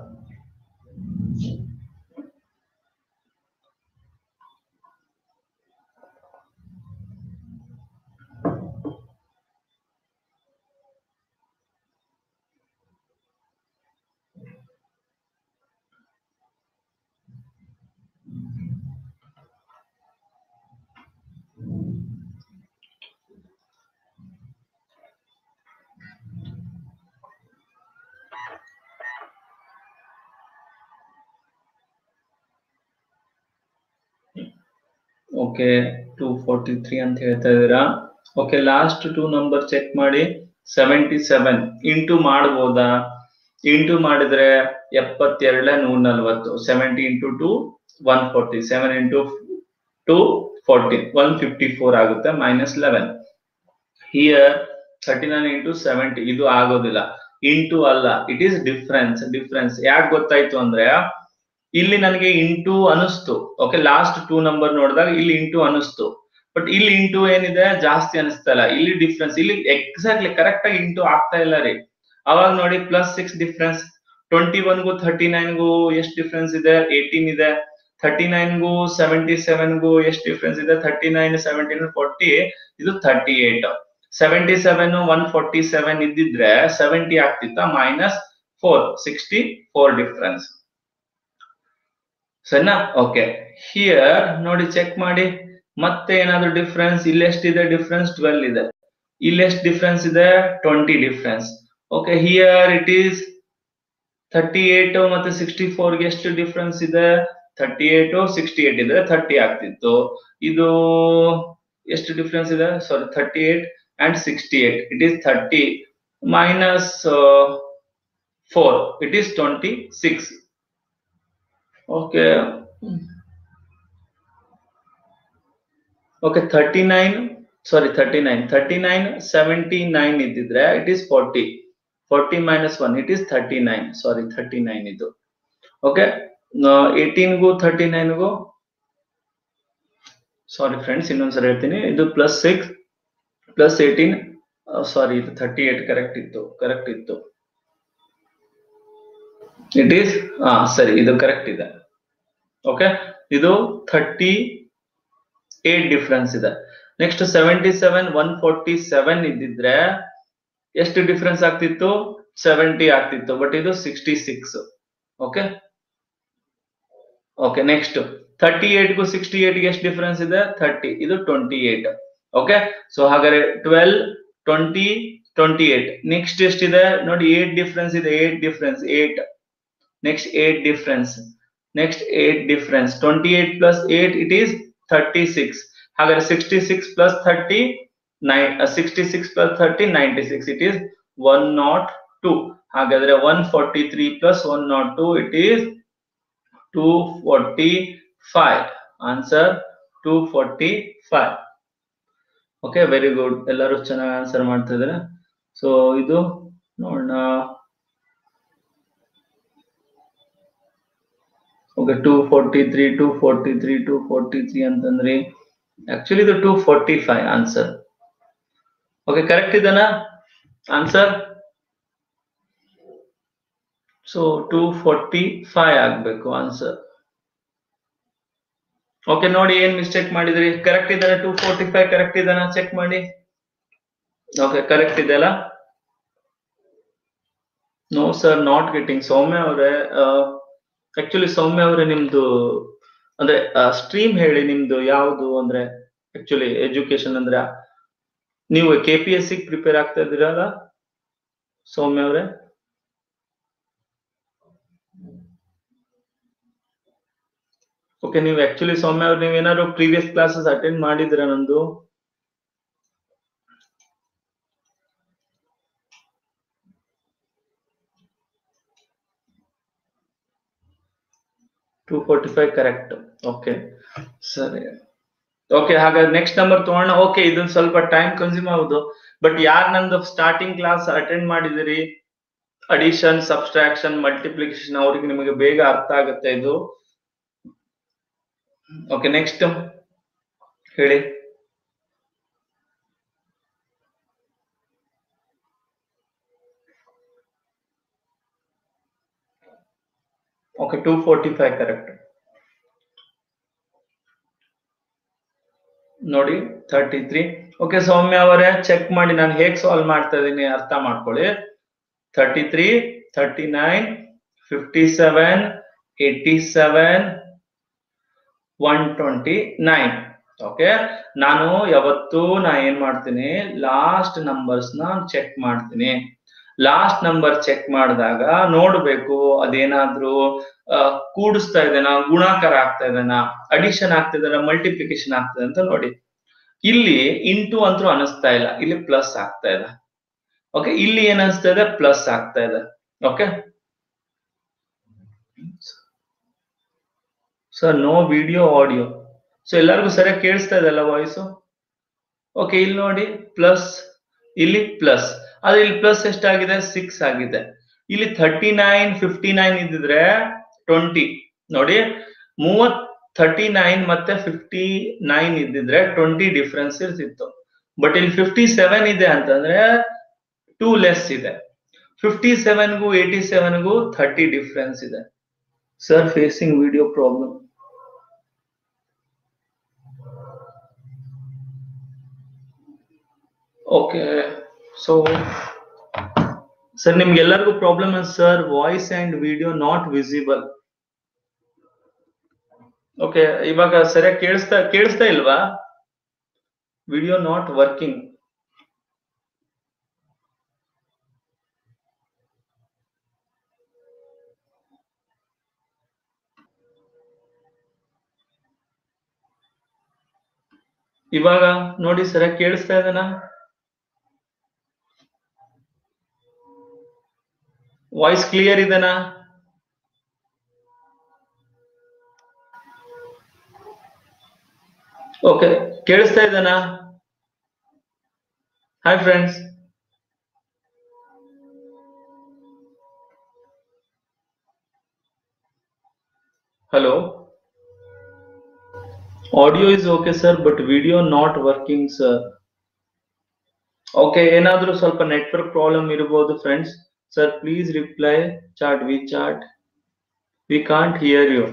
okay two forty three ಅಂತ ಹೇಳ್ತಾ ಇದ್ದೀರಾ okay last two number check ಮಾಡಿ ಸೆವೆಂಟಿ ಸೆವೆನ್ ಇಂಟು ಮಾಡ್ಬೋದಾ ಇಂಟು ಮಾಡಿದ್ರೆ ಎಪ್ಪತ್ತೆರಡ ನೂರ ನಲ್ವತ್ತು seventy into two one forty seven into two forty one fifty four ಆಗುತ್ತೆ minus eleven here thirty nine into seventy ಇದು ಆಗೋದಿಲ್ಲ ಇಂಟು ಅಲ್ಲ ಇಟ್ ಈಸ್ ಡಿಫ್ರೆನ್ಸ್ ಡಿಫ್ರೆನ್ಸ್ ಯಾಕೆ ಗೊತ್ತಾಯ್ತು ಅಂದ್ರೆ ಇಲ್ಲಿ ನನಗೆ ಇಂಟು ಅನಿಸ್ತು ಓಕೆ ಲಾಸ್ಟ್ ಟೂ ನಂಬರ್ ನೋಡಿದಾಗ ಇಲ್ಲಿ ಇಂಟು ಅನಿಸ್ತು ಬಟ್ ಇಲ್ಲಿ ಇಂಟು ಏನಿದೆ ಜಾಸ್ತಿ ಅನಿಸ್ತಾ ಇಲ್ಲ ಇಲ್ಲಿ ಡಿಫ್ರೆನ್ಸ್ ಇಲ್ಲಿ ಎಕ್ಸಾಕ್ಟ್ಲಿ ಕರೆಕ್ಟ್ ಆಗಿ ಇಂಟು ಆಗ್ತಾ ಇಲ್ಲ ರೀ ಅವಾಗ ನೋಡಿ ಪ್ಲಸ್ ಸಿಕ್ಸ್ ಡಿಫ್ರೆನ್ಸ್ ಟ್ವೆಂಟಿ ಒನ್ಗೂ ಥರ್ಟಿ ನೈನ್ಗೂ ಎಷ್ಟು ಡಿಫ್ರೆನ್ಸ್ ಇದೆ ಏಯ್ಟೀನ್ ಇದೆ ಥರ್ಟಿ ನೈನ್ಗೂ ಸೆವೆಂಟಿ ಸೆವೆನ್ಗೂ ಎಷ್ಟು ಡಿಫ್ರೆನ್ಸ್ ಇದೆ ಥರ್ಟಿ ನೈನ್ ಸೆವೆಂಟೀನ್ ಫೋರ್ಟಿ ಇದು thirty eight seventy seven one forty seven ಇದ್ದಿದ್ರೆ ಸೆವೆಂಟಿ ಆಗ್ತಿತ್ತ minus four sixty four difference ಸರಿನಾ ಓಕೆ ಹಿಯರ್ ನೋಡಿ ಚೆಕ್ ಮಾಡಿ ಮತ್ತೆ ಏನಾದ್ರು ಡಿಫ್ರೆನ್ಸ್ ಇಲ್ಲಿ ಎಷ್ಟಿದೆ ಡಿಫ್ರೆನ್ಸ್ ಟ್ವೆಲ್ ಇದೆ ಇಲ್ಲಿ ಎಷ್ಟು ಡಿಫ್ರೆನ್ಸ್ ಇದೆ twenty difference okay here it is thirty eight ಮತ್ತೆ ಸಿಕ್ಸ್ಟಿ ಫೋರ್ಗೆ ಎಷ್ಟು ಡಿಫ್ರೆನ್ಸ್ ಇದೆ ಥರ್ಟಿ ಏಟ್ ಸಿಕ್ಸ್ಟಿ ಏಟ್ ಇದ್ರೆ ಥರ್ಟಿ ಆಗ್ತಿತ್ತು ಇದು ಎಷ್ಟು ಡಿಫ್ರೆನ್ಸ್ ಇದೆ sorry thirty eight and sixty eight it is thirty minus four it is twenty six okay okay thirty nine sorry thirty nine thirty nine seventy nine ಇದ್ದಿದ್ರೆ it is forty forty minus one it is thirty nine sorry thirty nine ಇದು okay ಏಯ್ಟೀನ್ಗೂ thirty ನೈನ್ಗೂ sorry friends ಇನ್ನೊಂದ್ಸರಿ ಹೇಳ್ತೀನಿ ಇದು plus six plus eighteen sorry ಇದು thirty eight correct ಇತ್ತು correct ಇತ್ತು ಇಟ್ ಈಸ್ ಹಾ ಸರಿ ಇದು ಕರೆಕ್ಟ್ ಇದೆ ಓಕೆ ಇದು ಥರ್ಟಿ ಏಟ್ ಡಿಫ್ರೆನ್ಸ್ ಇದೆ next seventy seven one forty seven ಇದ್ದಿದ್ರೆ ಎಷ್ಟು ಡಿಫ್ರೆನ್ಸ್ ಆಗ್ತಿತ್ತು ಸೆವೆಂಟಿ ಆಗ್ತಿತ್ತು ಬಟ್ ಇದು sixty six okay okay next thirty ಏಟ್ಗೂ ಸಿಕ್ಸ್ಟಿ ಏಟ್ಗೆ ಎಷ್ಟು ಡಿಫ್ರೆನ್ಸ್ ಇದೆ ಥರ್ಟಿ ಇದು ಟ್ವೆಂಟಿ ಏಟ್ ಓಕೆ ಸೊ ಹಾಗಾದ್ರೆ twelve twenty twenty eight next ಎಷ್ಟಿದೆ ನೋಡಿ ಏಟ್ ಡಿಫ್ರೆನ್ಸ್ ಇದೆ eight difference eight next eight difference next eight difference twenty eight plus eight it is thirty six ಹಾಗಾದ್ರೆ sixty six plus thirty nine sixty six plus thirty ninety six it is one nought two ಹಾಗಾದ್ರೆ one forty three plus one nought two it is two forty five answer two forty five okay very good ಎಲ್ಲರೂ ಚೆನ್ನಾಗಿ answer ಮಾಡ್ತಾ ಇದ್ದಾರೆ so ಇದು ನೋಡೋಣ okay two forty three two forty three two forty three ಅಂತಂದ್ರಿ actually ಇದು two forty five answer okay correct ಇದೆನಾ answer so two forty five ಆಗ್ಬೇಕು ಆನ್ಸರ್ ಓಕೆ ನೋಡಿ ಏನ್ ಮಿಸ್ಟೇಕ್ ಮಾಡಿದ್ರಿ ಕರೆಕ್ಟ್ ಇದಾರೆ ಟೂ ಫೋರ್ಟಿ ಫೈವ್ ಕರೆಕ್ಟ್ ಇದಾನ ಚೆಕ್ ಮಾಡಿ ಓಕೆ ಕರೆಕ್ಟ್ ಇದೆಯಲ್ಲ no sir not getting Soumya ಅವರೇ ಆಕ್ಚುಲಿ ಸೌಮ್ಯ ಅವರೇ ನಿಮ್ದು ಅಂದ್ರೆ ಸ್ಟ್ರೀಮ್ ಹೇಳಿ ನಿಮ್ದು ಯಾವುದು ಅಂದ್ರೆ ಆಕ್ಚುಲಿ ಎಜುಕೇಶನ್ ಅಂದ್ರೆ ನೀವು K P S C prepare ಆಗ್ತಾ ಇದ್ದೀರಲ್ಲ ಸೌಮ್ಯ ಅವರೇ ಓಕೆ ನೀವು ಆಕ್ಚುಲಿ ಸೌಮ್ಯ ಅವ್ರು ನೀವೇನಾದ್ರು ಪ್ರೀವಿಯಸ್ ಕ್ಲಾಸಸ್ ಅಟೆಂಡ್ ಮಾಡಿದ್ರ ನಂದು two forty five correct okay ಸರಿ ಓಕೆ ಹಾಗಾದ್ರೆ ನೆಕ್ಸ್ಟ್ ನಂಬರ್ ತಗೋಣ ಓಕೆ ಇದೊಂದು ಸ್ವಲ್ಪ ಟೈಮ್ ಕನ್ಸ್ಯೂಮ್ ಆಗುದು ಬಟ್ ಯಾರು ನಂದು ಸ್ಟಾರ್ಟಿಂಗ್ ಕ್ಲಾಸ್ ಅಟೆಂಡ್ ಮಾಡಿದಿರಿ ಅಡಿಷನ್ ಸಬ್ಸ್ಟ್ರಾಕ್ಷನ್ ಮಲ್ಟಿಪ್ಲಿಕೇಶನ್ ಅವ್ರಿಗೆ ನಿಮಗೆ ಬೇಗ ಅರ್ಥ ಆಗುತ್ತೆ ಇದು ಓಕೆ ನೆಕ್ಸ್ಟ್ ಹೇಳಿ okay two forty five correct ನೋಡಿ ಥರ್ಟಿ ತ್ರೀ ಓಕೆ ಸೌಮ್ಯ ಅವರೇ ಚೆಕ್ ಮಾಡಿ ನಾನು ಹೇಗ್ ಸಾಲ್ವ್ ಮಾಡ್ತಾ ಇದ್ದೀನಿ ಅರ್ಥ ಮಾಡ್ಕೊಳ್ಳಿ thirty three thirty nine fifty seven eighty seven one twenty nine okay ನಾನು ಯಾವತ್ತೂ ನಾ ಏನ್ ಮಾಡ್ತೀನಿ ಲಾಸ್ಟ್ ನಂಬರ್ಸ್ ನ ಚೆಕ್ ಮಾಡ್ತೀನಿ ಲಾಸ್ಟ್ ನಂಬರ್ ಚೆಕ್ ಮಾಡಿದಾಗ ನೋಡ್ಬೇಕು ಅದೇನಾದ್ರೂ ಆ, ಕೂಡಿಸ್ತಾ ಇದೆನಾ ಗುಣಾಕಾರ ಆಗ್ತಾ ಇದೆನಾ ಅಡಿಷನ್ ಆಗ್ತಾ ಇದೆನಾ ಮಲ್ಟಿಪ್ಲಿಕೇಶನ್ ಆಗ್ತದೆ ಅಂತ ನೋಡಿ ಇಲ್ಲಿ ಇಂಟು ಅಂತೂ ಅನಿಸ್ತಾ ಇಲ್ಲ ಇಲ್ಲಿ ಪ್ಲಸ್ ಆಗ್ತಾ ಇದೆ ಓಕೆ ಇಲ್ಲಿ ಏನ್ ಅನಿಸ್ತಾ ಇದೆ ಪ್ಲಸ್ ಆಗ್ತಾ ಇದೆ okay sir no video audio so ಎಲ್ಲರಿಗೂ ಸರಿಯಾಗಿ ಕೇಳಿಸ್ತಾ ಇದೆಲ್ಲ ವಾಯ್ಸು ಓಕೆ ಇಲ್ಲಿ ನೋಡಿ ಪ್ಲಸ್ ಇಲ್ಲಿ ಪ್ಲಸ್ ಆದ್ರೆ ಇಲ್ಲಿ ಪ್ಲಸ್ ಎಷ್ಟಾಗಿದೆ ಸಿಕ್ಸ್ ಆಗಿದೆ ಇಲ್ಲಿ ಥರ್ಟಿ ನೈನ್ ಫಿಫ್ಟಿ ನೈನ್ ಇದ್ದಿದ್ರೆ ಟ್ವೆಂಟಿ ನೋಡಿ ಮೂವತ್ ಥರ್ಟಿ ನೈನ್ ಮತ್ತೆ ಫಿಫ್ಟಿ ನೈನ್ ಇದ್ದಿದ್ರೆ ಟ್ವೆಂಟಿ ಡಿಫ್ರೆನ್ಸ್ ಇರ್ತಿತ್ತು ಬಟ್ ಇಲ್ಲಿ ಫಿಫ್ಟಿ ಸೆವೆನ್ ಇದೆ ಅಂತಂದ್ರೆ ಟೂ ಲೆಸ್ ಇದೆ ಫಿಫ್ಟಿ ಸೆವೆನ್ಗೂ ಏಟಿ ಸೆವೆನ್ಗೂ ಥರ್ಟಿ ಡಿಫ್ರೆನ್ಸ್ ಇದೆ sir facing video problem okay so sir ನಿಮ್ಗೆಲ್ಲರಿಗೂ problem sir voice and video not visible okay ಇವಾಗ ಸರಿಯಾಗಿ ಕೇಳಿಸ್ತಾ ಕೇಳಿಸ್ತಾ ಇಲ್ವಾ ವಿಡಿಯೋ ನಾಟ್ ವರ್ಕಿಂಗ್ ಇವಾಗ ನೋಡಿ ಸರಿಯಾಗಿ ಕೇಳಿಸ್ತಾ ಇದೆನಾ ವಾಯ್ಸ್ ಕ್ಲಿಯರ್ ಇದೆನಾ ಓಕೆ ಕೇಳಿಸ್ತಾ ಇದೆನಾ hi friends hello audio is okay sir but video not working sir okay ಏನಾದ್ರೂ ಸ್ವಲ್ಪ ನೆಟ್ವರ್ಕ್ ಪ್ರಾಬ್ಲಮ್ ಇರಬಹುದು friends sir please reply chat we chat we can't hear you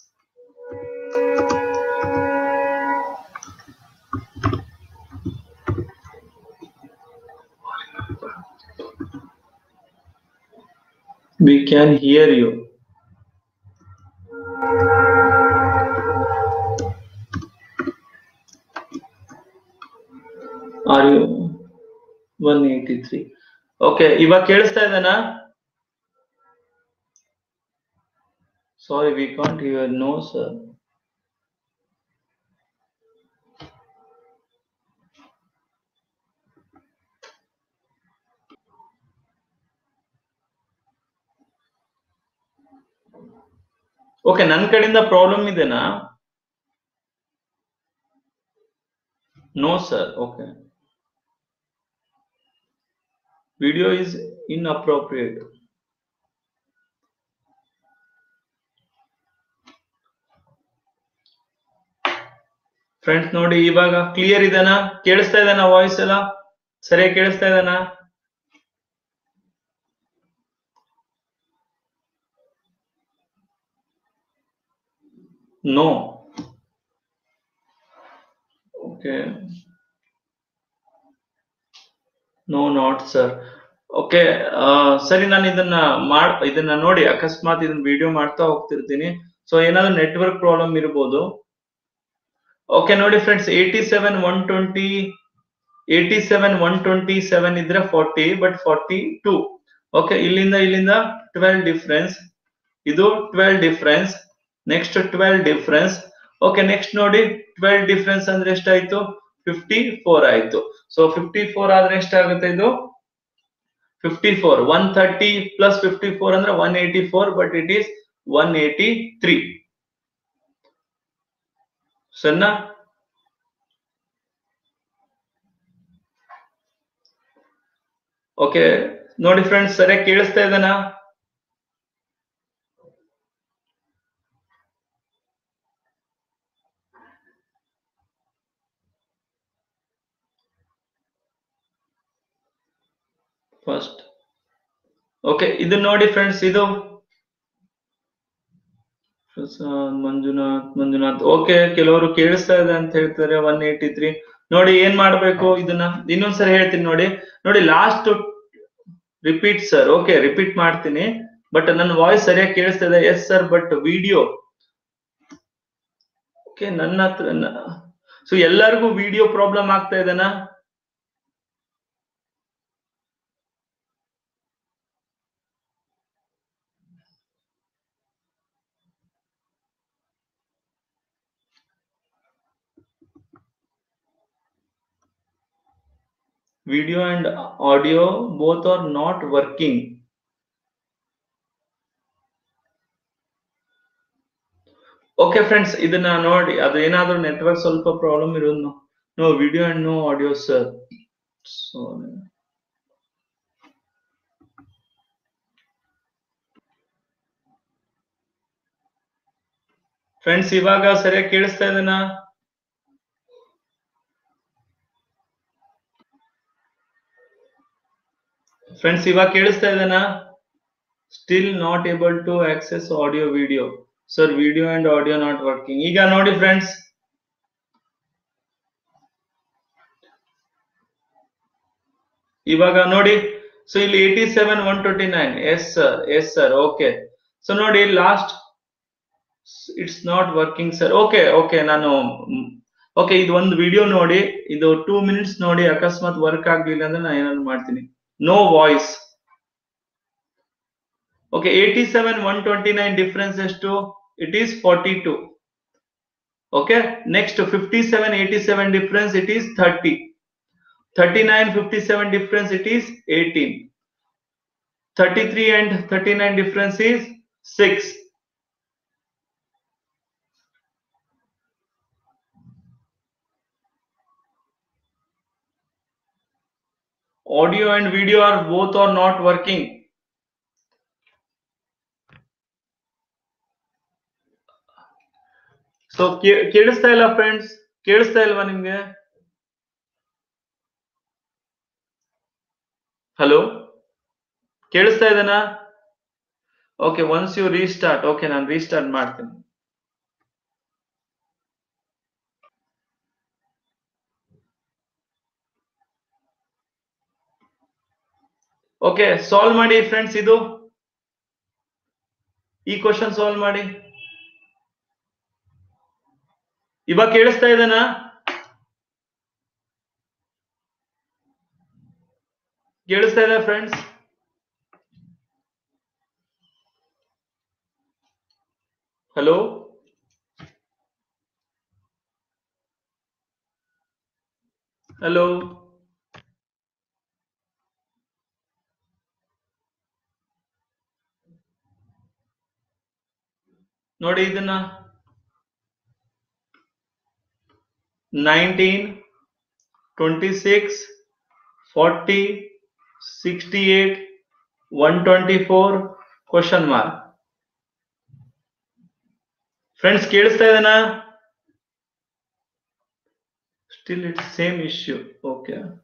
we can hear you are you 183 okay ಇವಾಗ ಕೇಳಿಸ್ತಾ ಇದೆನಾ sorry we can't hear no sir okay ನನ್ನ ಕಡೆಯಿಂದ problem ಇದೆನಾ no sir okay video is inappropriate friends ನೋಡಿ ಇವಾಗ clear ಇದೆನಾ ಕೇಳಿಸ್ತಾ ಇದೆನಾ ವಾಯ್ಸ್ ಎಲ್ಲ ಸರಿಯಾಗಿ ಕೇಳಿಸ್ತಾ ಇದೆನಾ no okay no not sir okay ಸರಿ ನಾನು ಇದನ್ನ ಮಾಡ್ ಇದನ್ನ ನೋಡಿ ಅಕಸ್ಮಾತ್ ಇದನ್ನ ವಿಡಿಯೋ ಮಾಡ್ತಾ ಹೋಗ್ತಿರ್ತೀನಿ ಸೊ ಏನಾದ್ರು ನೆಟ್ವರ್ಕ್ ಪ್ರಾಬ್ಲಮ್ ಇರ್ಬೋದು ಓಕೆ ನೋಡಿ friends eighty seven one twenty eighty seven one twenty seven ಇದ್ರೆ forty but forty two okay ಇಲ್ಲಿಂದ ಇಲ್ಲಿಂದ ಟ್ವೆಲ್ ಡಿಫ್ರೆನ್ಸ್ ಇದು twelve difference next twelve difference okay next ನೋಡಿ ಟ್ವೆಲ್ ಡಿಫ್ರೆನ್ಸ್ ಅಂದ್ರೆ ಎಷ್ಟಾಯ್ತು ಫಿಫ್ಟಿ ಫೋರ್ ಆಯ್ತು ಸೊ ಫಿಫ್ಟಿ ಫೋರ್ ಆದ್ರೆ ಎಷ್ಟಾಗುತ್ತೆ ಇದು fifty four one thirty plus fifty four ಅಂದ್ರೆ one eighty four but it is one eighty three ಸಣ್ಣ ಓಕೆ ನೋಡಿ ಫ್ರೆಂಡ್ಸ್ ಸರಿಯಾಗಿ ಕೇಳಿಸ್ತಾ ಇದೆನಾ ಫಸ್ಟ್ ಓಕೆ ಇದು ನೋಡಿ ಫ್ರೆಂಡ್ಸ್ ಇದು ಪ್ರಸಾದ್ ಮಂಜುನಾಥ್ ಮಂಜುನಾಥ್ ಓಕೆ ಕೆಲವರು ಕೇಳಿಸ್ತಾ ಇದೆ ಅಂತ ಹೇಳ್ತಾರೆ ಒನ್ ಏಯ್ಟಿ ತ್ರೀ ನೋಡಿ ಏನ್ ಮಾಡ್ಬೇಕು ಇದನ್ನ ಇನ್ನೊಂದ್ಸರಿ ಹೇಳ್ತೀನಿ ನೋಡಿ ನೋಡಿ last repeat sir okay repeat ಮಾಡ್ತೀನಿ ಬಟ್ ನನ್ನ ವಾಯ್ಸ್ ಸರಿಯಾಗಿ ಕೇಳಿಸ್ತಾ ಇದೆ yes sir but video okay ನನ್ನ ಹತ್ರ ಸೊ ಎಲ್ಲರಿಗೂ ವಿಡಿಯೋ ಪ್ರಾಬ್ಲಮ್ ಆಗ್ತಾ ಇದೆನಾ video and audio both are not working okay friends ಇದನ್ನ ನೋಡಿ ಅದು ಏನಾದ್ರೂ ನೆಟ್ವರ್ಕ್ ಸ್ವಲ್ಪ ಪ್ರಾಬ್ಲಮ್ ಇರೋದು no video and no audio sir friends ಇವಾಗ ಸರಿಯಾಗಿ ಕೇಳಿಸ್ತಾ ಇದೆನಾ ಫ್ರೆಂಡ್ಸ್ ಇವಾಗ ಕೇಳಿಸ್ತಾ ಇದೆನಾ still not able to access audio video sir video and audio not working ಈಗ ನೋಡಿ ಫ್ರೆಂಡ್ಸ್ ಇವಾಗ ನೋಡಿ ಸೊ ಇಲ್ಲಿ eighty seven one twenty nine yes sir yes sir okay so ನೋಡಿ last it's not working sir okay okay ನಾನು okay ಇದು ಒಂದು video ನೋಡಿ ಇದು ಟೂ ಮಿನಿಟ್ಸ್ ನೋಡಿ ಅಕಸ್ಮಾತ್ ವರ್ಕ್ ಆಗ್ಲಿಲ್ಲ ಅಂದ್ರೆ ನಾನು ಏನಾದ್ರು ಮಾಡ್ತೀನಿ no voice okay eighty seven one twenty nine difference ಎಷ್ಟು it is forty two okay next fifty seven eighty seven difference it is thirty thirty nine fifty seven difference it is eighteen thirty three and thirty nine difference is six audio and video are both are not working so ಕೇಳಿಸ್ತಾ ಇಲ್ಲ friends ಕೇಳಿಸ್ತಾ ಇಲ್ವಾ ನಿಮ್ಗೆ hello ಕೇಳಿಸ್ತಾ ಇದೆನಾ okay once you restart okay ನಾನು restart ಮಾಡ್ತೀನಿ okay solve ಮಾಡಿ ಫ್ರೆಂಡ್ಸ್ ಇದು ಈ ಕ್ವಶನ್ ಸಾಲ್ವ್ ಮಾಡಿ ಇವಾಗ ಕೇಳಿಸ್ತಾ ಇದೆನಾ ಕೇಳಿಸ್ತಾ ಇದೆ ಫ್ರೆಂಡ್ಸ್ ಹಲೋ ಹಲೋ ನೋಡಿ ಇದನ್ನ nineteen twenty six forty sixty eight one twenty four question mark friends ಕೇಳಿಸ್ತಾ ಇದೆನಾ still it's same issue okay